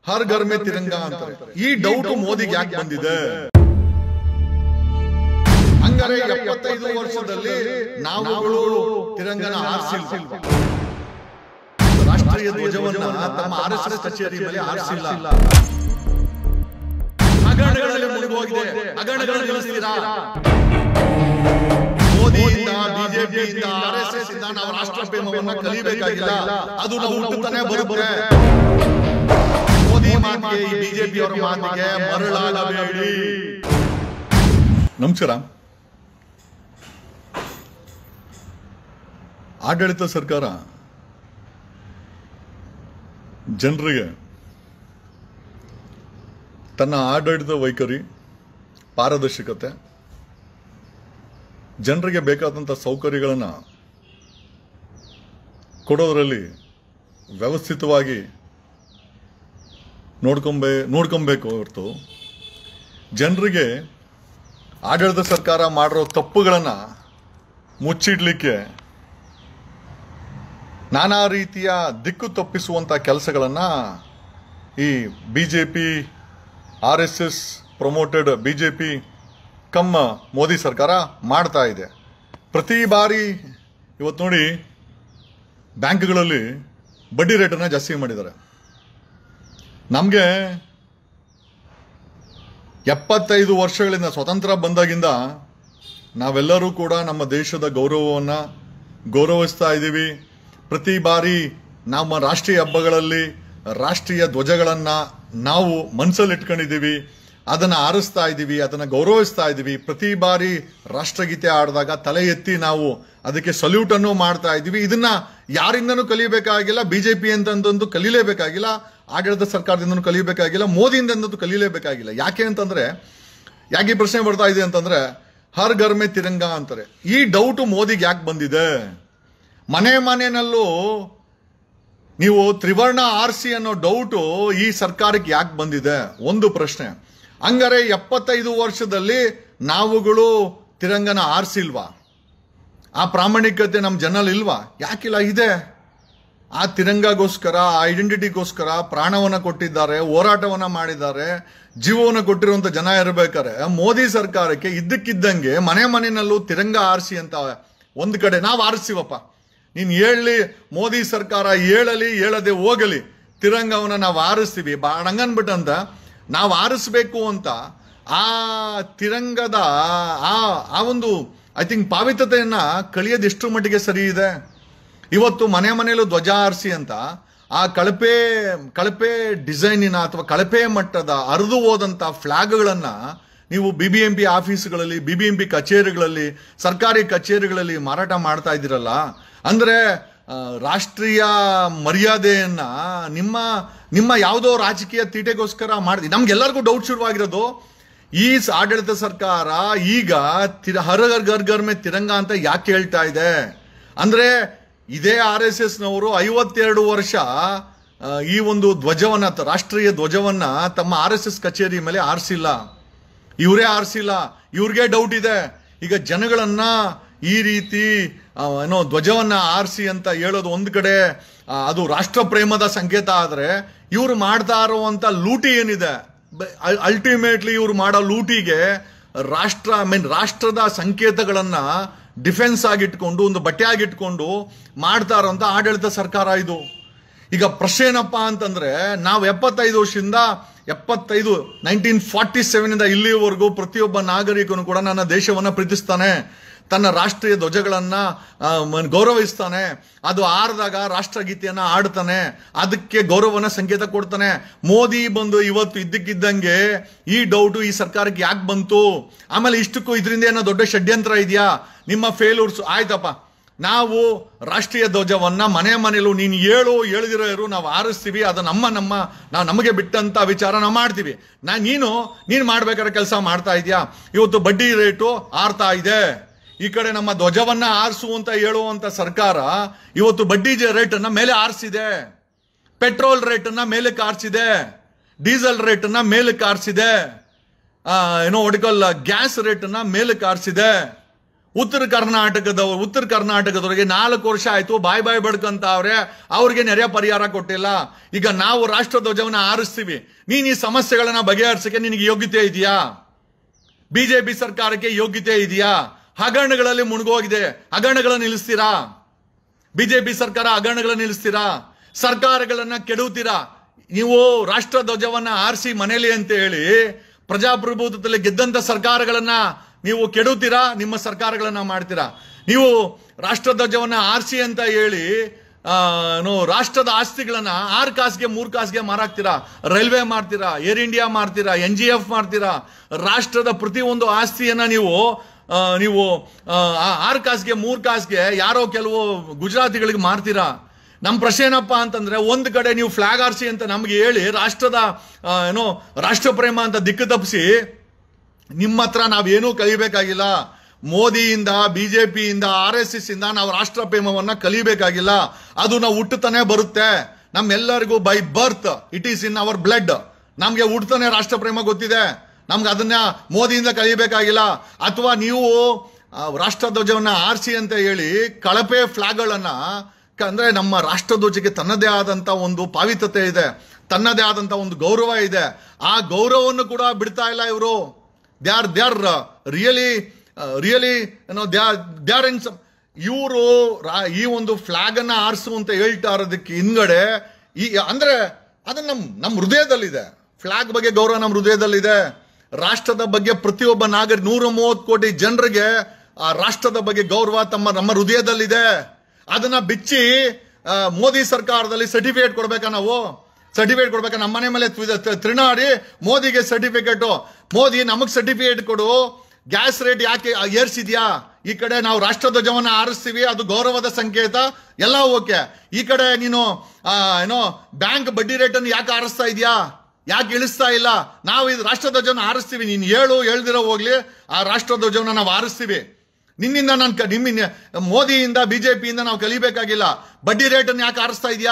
ಹರ್ ಘರ್ ಮೇ ತಿರಂಗ ಅಂತಾರೆ ಈ ಡೌಟ್ ಮೋದಿಗೆ ಯಾಕೆ ಬಂದಿದೆ ಹಂಗಾರೆ ಎಪ್ಪತ್ತೈದು ವರ್ಷದಲ್ಲಿ ನಾವುಗಳು ತಿರಂಗನ ಆರಿಸಿಲ್ಲ ರಾಷ್ಟ್ರೀಯ ಧ್ವಜವನ್ನ ತಮ್ಮ ಆರ್ ಎಸ್ ಎಸ್ ಕಚೇರಿ ಮೇಲೆ ಆರಿಸಿಲ್ಲ ಹಗರಣಗಳಲ್ಲಿ ಮುಳುಗೋಗಿದೆ ಹಗರಣಗಳನ್ನು ನಿಲ್ಲಿಸ್ತೀರಾ ಮೋದಿಯಿಂದ ಬಿಜೆಪಿಯಿಂದ ಆರ್ ಎಸ್ ಎಸ್ ಇಂದ ನಾವು ರಾಷ್ಟ್ರ ಪ್ರೇಮವನ್ನ ಕಲಿಬೇಕಾಗಿಲ್ಲ ಅದು ನಾವು ಹುಟ್ಟುತ್ತಾನೆ ಬರುತ್ತೆ ಮೋದಿ ಮಾತಿಗೆ ಈ ಬಿಜೆಪಿ ಅವರ ಮಾತಿಗೆ ಮರಳಾಗಬೇಡಿ ನಮಸ್ಕಾರ ಆಡಳಿತ ಸರ್ಕಾರ ಜನರಿಗೆ ತನ್ನ ಆಡಳಿತ ವೈಖರಿ ಪಾರದರ್ಶಕತೆ ಜನರಿಗೆ ಬೇಕಾದಂಥ ಸೌಕರ್ಯಗಳನ್ನು ಕೊಡೋದರಲ್ಲಿ ವ್ಯವಸ್ಥಿತವಾಗಿ ನೋಡ್ಕೊಂಬೇ ನೋಡ್ಕೊಬೇಕು ಹೊರತು ಜನರಿಗೆ ಆಡಳಿತ ಸರ್ಕಾರ ಮಾಡಿರೋ ತಪ್ಪುಗಳನ್ನು ಮುಚ್ಚಿಡ್ಲಿಕ್ಕೆ ನಾನಾ ರೀತಿಯ ದಿಕ್ಕು ತಪ್ಪಿಸುವಂಥ ಕೆಲಸಗಳನ್ನು ಈ B J P R S S promoted B J P ಕಮ್ಮ ಮೋದಿ ಸರ್ಕಾರ ಮಾಡ್ತಾ ಇದೆ ಪ್ರತಿ ಬಾರಿ ಇವತ್ತು ನೋಡಿ ಬ್ಯಾಂಕ್ಗಳಲ್ಲಿ ಬಡ್ಡಿ ರೇಟನ್ನು ಜಾಸ್ತಿ ಮಾಡಿದ್ದಾರೆ ನಮಗೆ ಎಪ್ಪತ್ತೈದು ವರ್ಷಗಳಿಂದ ಸ್ವತಂತ್ರ ಬಂದಾಗಿಂದ ನಾವೆಲ್ಲರೂ ಕೂಡ ನಮ್ಮ ದೇಶದ ಗೌರವವನ್ನು ಗೌರವಿಸ್ತಾ ಇದ್ದೀವಿ ಪ್ರತಿ ಬಾರಿ ನಮ್ಮ ರಾಷ್ಟ್ರೀಯ ಹಬ್ಬಗಳಲ್ಲಿ ರಾಷ್ಟ್ರೀಯ ಧ್ವಜಗಳನ್ನು ನಾವು ಮನಸ್ಸಲ್ಲಿ ಇಟ್ಕೊಂಡಿದ್ದೀವಿ ಅದನ್ನು ಆರಿಸ್ತಾ ಇದ್ದೀವಿ ಅದನ್ನು ಗೌರವಿಸ್ತಾ ಇದ್ದೀವಿ ಪ್ರತಿ ಬಾರಿ ರಾಷ್ಟ್ರಗೀತೆ ಆಡಿದಾಗ ತಲೆ ಎತ್ತಿ ನಾವು ಅದಕ್ಕೆ ಸಲ್ಯೂಟ್ ಅನ್ನು ಮಾಡ್ತಾ ಇದ್ದೀವಿ ಇದನ್ನ ಯಾರಿಂದನೂ ಕಲಿಯಬೇಕಾಗಿಲ್ಲ ಬಿಜೆಪಿ ಅಂತಂದು ಕಲೀಲೇಬೇಕಾಗಿಲ್ಲ ಆಡಳಿತ ಸರ್ಕಾರದಿಂದನೂ ಕಲಿಯಬೇಕಾಗಿಲ್ಲ ಮೋದಿಯಿಂದಂತೂ ಕಲೀಲೇಬೇಕಾಗಿಲ್ಲ ಯಾಕೆ ಅಂತಂದ್ರೆ ಯಾಕೆ ಈ ಪ್ರಶ್ನೆ ಬರ್ತಾ ಇದೆ ಅಂತಂದ್ರೆ ಹರ್ ಘರ್ ಮೇ ತಿರಂಗ ಅಂತಾರೆ ಈ ಡೌಟ್ ಮೋದಿಗೆ ಯಾಕೆ ಬಂದಿದೆ ಮನೆ ಮನೆಯಲ್ಲೂ ನೀವು ತ್ರಿವರ್ಣ ಆರ್ಸಿ ಅನ್ನೋ ಡೌಟು ಈ ಸರ್ಕಾರಕ್ಕೆ ಯಾಕೆ ಬಂದಿದೆ ಒಂದು ಪ್ರಶ್ನೆ ಹಂಗಾರೆ ಎಪ್ಪತ್ತೈದು ವರ್ಷದಲ್ಲಿ ನಾವುಗಳು ತಿರಂಗನ ಆರಿಸಿಲ್ವಾ ಆ ಪ್ರಾಮಾಣಿಕತೆ ನಮ್ಮ ಜನಲ್ಲಿ ಇಲ್ವಾ ಯಾಕಿಲ್ಲ ಇದೆ ಆ ತಿರಂಗಗೋಸ್ಕರ ಆ ಐಡೆಂಟಿಟಿಗೋಸ್ಕರ ಪ್ರಾಣವನ್ನ ಕೊಟ್ಟಿದ್ದಾರೆ ಹೋರಾಟವನ್ನ ಮಾಡಿದ್ದಾರೆ ಜೀವವನ್ನು ಕೊಟ್ಟಿರುವಂತ ಜನ ಇರಬೇಕಾರೆ ಮೋದಿ ಸರ್ಕಾರಕ್ಕೆ ಇದ್ದಕ್ಕಿದ್ದಂಗೆ ಮನೆ ಮನೆಯಲ್ಲೂ ತಿರಂಗ ಆರಿಸಿ ಅಂತ ಒಂದ್ ಕಡೆ ನಾವು ಆರಿಸ್ತೀವಪ್ಪ ನೀನ್ ಹೇಳಿ ಮೋದಿ ಸರ್ಕಾರ ಹೇಳಲಿ ಹೇಳದೆ ಹೋಗಲಿ ತಿರಂಗವನ್ನ ನಾವು ಆರಿಸ್ತೀವಿ ಬಾ ಹಂಗನ್ಬಿಟ್ಟಂತ ನಾವು ಆರಿಸ್ಬೇಕು ಅಂತ ಆ ತಿರಂಗದ ಆ ಆ ಒಂದು ಐ ಥಿಂಕ್ ಪಾವಿತ್ರತೆಯನ್ನ ಕಳಿಯೋದು ಎಷ್ಟು ಮಟ್ಟಿಗೆ ಸರಿ ಇದೆ ಇವತ್ತು ಮನೆ ಮನೆಯಲ್ಲೂ ಧ್ವಜ ಆರಿಸಿ ಅಂತ ಆ ಕಳಪೆ ಕಳಪೆ ಡಿಸೈನಿನ ಅಥವಾ ಕಳಪೆ ಮಟ್ಟದ ಅರಿದು ಹೋದಂಥ ಫ್ಲಾಗ್ಗಳನ್ನ ನೀವು ಬಿ ಬಿ ಎಂ ಪಿ ಆಫೀಸ್ಗಳಲ್ಲಿ ಬಿ ಬಿ ಎಂ ಪಿ ಕಚೇರಿಗಳಲ್ಲಿ ಸರ್ಕಾರಿ ಕಚೇರಿಗಳಲ್ಲಿ ಮಾರಾಟ ಮಾಡ್ತಾ ಇದ್ದೀರಲ್ಲ ಅಂದ್ರೆ ಆ, ರಾಷ್ಟ್ರೀಯ ಮರ್ಯಾದೆಯನ್ನ ನಿಮ್ಮ ನಿಮ್ಮ ಯಾವುದೋ ರಾಜಕೀಯ ತೀಟೆಗೋಸ್ಕರ ಮಾಡಿದ್ವಿ ನಮ್ಗೆಲ್ಲರಿಗೂ ಡೌಟ್ ಶುರುವಾಗಿರೋದು ಈ ಸ- ಆಡಳಿತ ಸರ್ಕಾರ ಈಗ ತಿರ ಹರ ಘರ್ ಘರ್ ಘರ್ ಮೇ ತಿರಂಗ ಅಂತ ಯಾಕೆ ಹೇಳ್ತಾ ಇದೆ ಅಂದ್ರೆ ಇದೇ ಆರ್ ಎಸ್ ಎಸ್ ನವರು ಐವತ್ತೆರಡು ವರ್ಷ ಆ, ಈ ಒಂದು ಧ್ವಜವನ್ನ ತ- ರಾಷ್ಟ್ರೀಯ ಧ್ವಜವನ್ನ ತಮ್ಮ ಆರ್ ಎಸ್ ಎಸ್ ಕಚೇರಿ ಮೇಲೆ ಆರಿಸಿಲ್ಲ ಇವರೇ ಆರಿಸಿಲ್ಲ ಇವ್ರಿಗೆ ಡೌಟ್ ಇದೆ ಈಗ ಜನಗಳನ್ನ ಈ ರೀತಿ ಆ, ಏನೋ ಧ್ವಜವನ್ನ ಆರಿಸಿ ಅಂತ ಹೇಳೋದು ಒಂದು ಕಡೆ ಆ, ಅದು ರಾಷ್ಟ್ರ ಪ್ರೇಮದ ಸಂಕೇತ ಆದ್ರೆ ಇವ್ರು ಮಾಡ್ತಾ ಇರುವಂತ ಲೂಟಿ ಏನಿದೆ ಅಲ್ಟಿಮೇಟ್ಲಿ ಇವ್ರು ಮಾಡೋ ಲೂಟಿಗೆ ರಾಷ್ಟ್ರ ಐ ಮೀನ್ ರಾಷ್ಟ್ರದ ಸಂಕೇತಗಳನ್ನ ಡಿಫೆನ್ಸ್ ಆಗಿಟ್ಕೊಂಡು ಒಂದು ಬಟ್ಟೆ ಆಗಿಟ್ಕೊಂಡು ಮಾಡ್ತಾ ಇರೋಂಥ ಆಡಳಿತ ಸರ್ಕಾರ ಇದು ಈಗ ಪ್ರಶ್ನೆ ಏನಪ್ಪಾ ಅಂತಂದ್ರೆ ನಾವು ಎಪ್ಪತ್ತೈದು ವರ್ಷದಿಂದ ಎಪ್ಪತ್ತೈದು ನೈನ್ಟೀನ್ ಫಾರ್ಟಿ ಸೆವೆನ್ ಇಂದ ಇಲ್ಲಿವರೆಗೂ ಪ್ರತಿಯೊಬ್ಬ ನಾಗರಿಕನು ಕೂಡ ನನ್ನ ದೇಶವನ್ನ ಪ್ರೀತಿಸ್ತಾನೆ ತನ್ನ ರಾಷ್ಟ್ರೀಯ ಧ್ವಜಗಳನ್ನ ಆ, ಮ- ಗೌರವಿಸ್ತಾನೆ ಅದು ಆರಿದಾಗ ರಾಷ್ಟ್ರಗೀತೆಯನ್ನ ಆಡ್ತಾನೆ ಅದಕ್ಕೆ ಗೌರವನ ಸಂಕೇತ ಕೊಡ್ತಾನೆ ಮೋದಿ ಬಂದು ಇವತ್ತು ಇದ್ದಕ್ಕಿದ್ದಂಗೆ ಈ ಡೌಟು ಈ ಸರ್ಕಾರಕ್ಕೆ ಯಾಕೆ ಬಂತು ಆಮೇಲೆ ಇಷ್ಟಕ್ಕೂ ಇದರಿಂದ ಏನೋ ದೊಡ್ಡ ಷಡ್ಯಂತ್ರ ಇದೆಯಾ ನಿಮ್ಮ ಫೇಲ್ಯೂರ್ಸ್ ಆಯ್ತಪ್ಪ ನಾವು ರಾಷ್ಟ್ರೀಯ ಧ್ವಜವನ್ನ ಮನೆ ಮನೆಯಲ್ಲೂ ನೀನು ಹೇಳು ಹೇಳಿದಿರೋ ಇರು ನಾವು ಆರಿಸ್ತೀವಿ ಅದು ನಮ್ಮ ನಮ್ಮ ನಾವು ನಮಗೆ ಬಿಟ್ಟಂತ ವಿಚಾರ ನಾವು ಮಾಡ್ತೀವಿ ನಾ ನೀನು ನೀನು ಮಾಡ್ಬೇಕಾದ್ರೆ ಕೆಲಸ ಮಾಡ್ತಾ ಇದೀಯಾ ಇವತ್ತು ಬಡ್ಡಿ ರೇಟು ಆರ್ತಾ ಇದೆ ಈ ಕಡೆ ನಮ್ಮ ಧ್ವಜವನ್ನ ಆರಿಸು ಅಂತ ಹೇಳುವಂತ ಸರ್ಕಾರ ಇವತ್ತು ಬಡ್ಡಿ ರೇಟ್ ಅನ್ನ ಮೇಲೆ ಆರಿಸಿದೆ ಪೆಟ್ರೋಲ್ ರೇಟನ್ನ ಮೇಲಕ್ಕೆ ಆರಿಸಿದೆ ಡೀಸೆಲ್ ರೇಟನ್ನ ಮೇಲಕ್ಕೆ ಆರಿಸಿದೆ ಆ, ಏನೋ ಒಡಿಕಲ್ ಗ್ಯಾಸ್ ರೇಟನ್ನ ಮೇಲಕ್ಕೆ ಆರಿಸಿದೆ ಉತ್ತರ ಕರ್ನಾಟಕದವರು ಉತ್ತರ ಕರ್ನಾಟಕದವರಿಗೆ ನಾಲ್ಕು ವರ್ಷ ಆಯ್ತು ಬಾಯ್ ಬಾಯ್ ಬಡ್ಕಂತ ಅವ್ರೆ ಅವ್ರಿಗೆ ನೆರೆ ಪರಿಹಾರ ಕೊಟ್ಟಿಲ್ಲ ಈಗ ನಾವು ರಾಷ್ಟ್ರಧ್ವಜವನ್ನ ಆರಿಸ್ತೀವಿ ನೀನ್ ಈ ಸಮಸ್ಯೆಗಳನ್ನ ಬಗೆಹರಿಸಕ್ಕೆ ನಿನಗೆ ಯೋಗ್ಯತೆ ಇದೆಯಾ ಬಿಜೆಪಿ ಸರ್ಕಾರಕ್ಕೆ ಯೋಗ್ಯತೆ ಇದೆಯಾ ಹಗರಣಗಳಲ್ಲಿ ಮುಳುಗೋಗಿದೆ ಹಗರಣಗಳನ್ನ ನಿಲ್ಲಿಸ್ತೀರಾ ಬಿಜೆಪಿ ಸರ್ಕಾರ ಹಗರಣಗಳನ್ನ ನಿಲ್ಲಿಸ್ತೀರಾ ಸರ್ಕಾರಗಳನ್ನ ಕೆಡುತ್ತೀರಾ ನೀವು ರಾಷ್ಟ್ರ ಧ್ವಜವನ್ನ ಆರಿಸಿ ಮನೇಲಿ ಅಂತ ಹೇಳಿ ಪ್ರಜಾಪ್ರಭುತ್ವದಲ್ಲಿ ಗೆದ್ದಂತ ಸರ್ಕಾರಗಳನ್ನ ನೀವು ಕೆಡುತ್ತೀರಾ ನಿಮ್ಮ ಸರ್ಕಾರಗಳನ್ನ ಮಾಡ್ತೀರಾ ನೀವು ರಾಷ್ಟ್ರ ಧ್ವಜವನ್ನ ಆರಿಸಿ ಅಂತ ಹೇಳಿ ಆ, ಏನು, ರಾಷ್ಟ್ರದ ಆಸ್ತಿಗಳನ್ನ ಆರು ಕಾಸಿಗೆ ಮೂರು ಕಾಸಿಗೆ ಮಾರಾಕ್ತೀರಾ ರೈಲ್ವೆ ಮಾಡ್ತೀರಾ ಏರ್ ಇಂಡಿಯಾ ಮಾಡ್ತೀರಾ ಎನ್ ಜಿ ಎಫ್ ಮಾಡ್ತೀರಾ ರಾಷ್ಟ್ರದ ಪ್ರತಿಯೊಂದು ಆಸ್ತಿಯನ್ನ ನೀವು ಆ, ನೀವು ಆ, ಆ- ಆರು ಕಾಸಿಗೆ ಮೂರು ಕಾಸಿಗೆ ಯಾರೋ ಕೆಲವು ಗುಜರಾತಿಗಳಿಗೆ ಮಾರ್ತೀರಾ ನಮ್ಮ ಪ್ರಶ್ನೆ ಏನಪ್ಪ ಅಂತಂದ್ರೆ ಒಂದು ಕಡೆ ನೀವು ಫ್ಲಾಗ್ ಆರಿಸಿ ಅಂತ ನಮ್ಗೆ ಹೇಳಿ ರಾಷ್ಟ್ರದ ಆ, ಏನೋ ರಾಷ್ಟ್ರ ಪ್ರೇಮ ಅಂತ ದಿಕ್ಕು ತಪ್ಪಿಸಿ ನಿಮ್ಮ ಹತ್ರ ನಾವೇನೂ ಕಲಿಬೇಕಾಗಿಲ್ಲ ಮೋದಿಯಿಂದ ಬಿಜೆಪಿಯಿಂದ ಆರ್ ಎಸ್ ಎಸ್ ಇಂದ ನಾವು ರಾಷ್ಟ್ರ ಪ್ರೇಮವನ್ನ ಕಲಿಬೇಕಾಗಿಲ್ಲ ಅದು ನಾವು ಹುಟ್ಟುತ್ತಾನೆ ಬರುತ್ತೆ ನಮ್ಮೆಲ್ಲರಿಗೂ by birth it is in our blood ನಮ್ಗೆ ಹುಟ್ಟತಾನೆ ರಾಷ್ಟ್ರ ಪ್ರೇಮ ಗೊತ್ತಿದೆ ನಮ್ಗೆ ಅದನ್ನ ಮೋದಿಯಿಂದ ಕಲಿಬೇಕಾಗಿಲ್ಲ ಅಥವಾ ನೀವು ಆ, ರಾಷ್ಟ್ರಧ್ವಜವನ್ನ ಆರಿಸಿ ಅಂತ ಹೇಳಿ ಕಳಪೆ ಫ್ಲಾಗ್ಗಳನ್ನ ಕ- ಅಂದ್ರೆ ನಮ್ಮ ರಾಷ್ಟ್ರಧ್ವಜಕ್ಕೆ ತನ್ನದೇ ಆದಂತ ಒಂದು ಪಾವಿತ್ರತೆ ಇದೆ ತನ್ನದೇ ಆದಂತ ಒಂದು ಗೌರವ ಇದೆ ಆ ಗೌರವವನ್ನು ಕೂಡ ಬಿಡ್ತಾ ಇಲ್ಲ ಇವರು they are they are really really ಏನೋ they are they are in ಇವರು ಈ ಒಂದು ಫ್ಲಾಗ್ ಅನ್ನ ಆರಿಸು ಅಂತ ಹೇಳ್ತಾ ಇರೋದಕ್ಕೆ ಹಿಂದ್ಗಡೆ ಈ ಅಂದ್ರೆ ಅದು ನಮ್ ನಮ್ಮ ಹೃದಯದಲ್ಲಿದೆ ಫ್ಲಾಗ್ ಬಗ್ಗೆ ಗೌರವ ನಮ್ಮ ಹೃದಯದಲ್ಲಿದೆ ರಾಷ್ಟ್ರದ ಬಗ್ಗೆ ಪ್ರತಿಯೊಬ್ಬ ನಾಗರಿಕ ನೂರ ಮೂವತ್ತು ಕೋಟಿ ಜನರಿಗೆ ಆ ರಾಷ್ಟ್ರದ ಬಗ್ಗೆ ಗೌರವ ತಮ್ಮ ನಮ್ಮ ಹೃದಯದಲ್ಲಿದೆ ಅದನ್ನ ಬಿಚ್ಚಿ ಆ, ಮೋದಿ ಸರ್ಕಾರದಲ್ಲಿ ಸರ್ಟಿಫಿಕೇಟ್ ಕೊಡ್ಬೇಕಾ ನಾವು ಸರ್ಟಿಫಿಕೇಟ್ ಕೊಡ್ಬೇಕಾ ನಮ್ಮ ಮನೆ ಮೇಲೆ ತ್ವಿ- ತ- ತೃಣಾಡಿ ಮೋದಿಗೆ ಸರ್ಟಿಫಿಕೇಟ್ ಮೋದಿ ನಮಗ್ ಸರ್ಟಿಫಿಕೇಟ್ ಕೊಡು ಗ್ಯಾಸ್ ರೇಟ್ ಯಾಕೆ ಏರ್ಸಿದ್ಯಾ ಈ ಕಡೆ ನಾವು ರಾಷ್ಟ್ರಧ್ವಜವನ್ನ ಆರಿಸ್ತೀವಿ ಅದು ಗೌರವದ ಸಂಕೇತ ಎಲ್ಲ ಓಕೆ ಈ ಕಡೆ ನೀನು ಆ, ಏನೋ ಬ್ಯಾಂಕ್ ಬಡ್ಡಿ ರೇಟ್ ಅನ್ನು ಯಾಕೆ ಆರಿಸ್ತಾ ಇದೆಯಾ ಯಾಕೆ ಇಳಿಸ್ತಾ ಇಲ್ಲ ನಾವು ಇದು ರಾಷ್ಟ್ರಧ್ವಜವನ್ನು ಆರಿಸ್ತೀವಿ ನೀನು ಹೇಳು ಹೇಳ್ದಿರೋ ಹೋಗ್ಲಿ ಆ ರಾಷ್ಟ್ರಧ್ವಜವನ್ನ ನಾವು ಆರಿಸ್ತೀವಿ ನಿನ್ನಿಂದ ನಾನು ಕ- ನಿಮ್ಮ ಮೋದಿಯಿಂದ ಬಿಜೆಪಿಯಿಂದ ನಾವು ಕಲಿಬೇಕಾಗಿಲ್ಲ ಬಡ್ಡಿ ರೇಟನ್ನು ಯಾಕೆ ಆರಿಸ್ತಾ ಇದೆಯಾ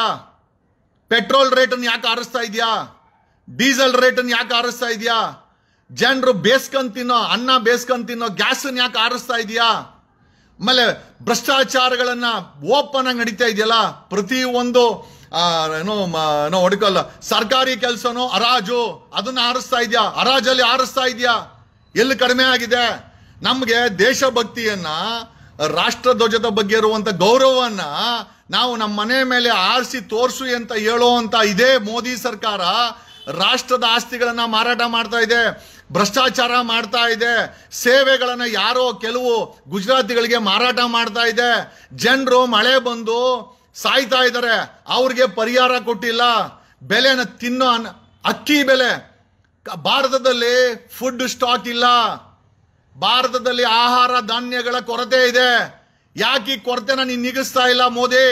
ಪೆಟ್ರೋಲ್ ರೇಟನ್ನು ಯಾಕೆ ಆರಿಸ್ತಾ ಇದೆಯಾ ಡೀಸೆಲ್ ರೇಟನ್ನು ಯಾಕೆ ಆರಿಸ್ತಾ ಇದೆಯಾ ಜನರು ಬೇಸ್ಕೊಂಡ್ ತಿನ್ನೋ ಅನ್ನ ಬೇಸ್ಕೊಂಡ್ ತಿನ್ನೋ ಗ್ಯಾಸನ್ನು ಯಾಕೆ ಆರಿಸ್ತಾ ಇದೆಯಾ ಆಮೇಲೆ ಭ್ರಷ್ಟಾಚಾರಗಳನ್ನ ಓಪನ್ ಆಗಿ ನಡೀತಾ ಇದೆಯಲ್ಲ ಪ್ರತಿ ಒಂದು ಆ, ಏನೋ ಮ- ಏನೋ ಹೊಡ್ಕಲ್ಲ ಸರ್ಕಾರಿ ಕೆಲಸನೋ ಹರಾಜು ಅದನ್ನ ಆರಿಸ್ತಾ ಇದೆಯಾ ಹರಾಜಲ್ಲಿ ಆರಿಸ್ತಾ ಇದೆಯಾ ಎಲ್ಲಿ ಕಡಿಮೆ ಆಗಿದೆ ನಮಗೆ ದೇಶಭಕ್ತಿಯನ್ನ ರಾಷ್ಟ್ರ ಧ್ವಜದ ಬಗ್ಗೆ ಇರುವಂತ ಗೌರವವನ್ನ ನಾವು ನಮ್ಮ ಮನೆ ಮೇಲೆ ಆರಿಸಿ ತೋರಿಸು ಅಂತ ಹೇಳುವಂತ ಇದೇ ಮೋದಿ ಸರ್ಕಾರ ರಾಷ್ಟ್ರದ ಆಸ್ತಿಗಳನ್ನ ಮಾರಾಟ ಮಾಡ್ತಾ ಇದೆ ಭ್ರಷ್ಟಾಚಾರ ಮಾಡ್ತಾ ಇದೆ ಸೇವೆಗಳನ್ನ ಯಾರೋ ಕೆಲವು ಗುಜರಾತಿಗಳಿಗೆ ಮಾರಾಟ ಮಾಡ್ತಾ ಇದೆ ಜನರು ಮಳೆ ಬಂದು ಸಾಯ್ತಾ ಇದ್ದಾರೆ ಅವ್ರಿಗೆ ಪರಿಹಾರ ಕೊಟ್ಟಿಲ್ಲ ಬೆಲೆನ ತಿನ್ನೋ ಅನ್ನ- ಅಕ್ಕಿ ಬೆಲೆ ಕ- ಭಾರತದಲ್ಲಿ ಫುಡ್ ಸ್ಟಾಕ್ ಇಲ್ಲ ಭಾರತದಲ್ಲಿ ಆಹಾರ ಧಾನ್ಯಗಳ ಕೊರತೆ ಇದೆ ಯಾಕೆ ಈ ಕೊರತೆನ ನೀನು ನಿಗಿಸ್ತಾ ಇಲ್ಲ ಮೋದಿ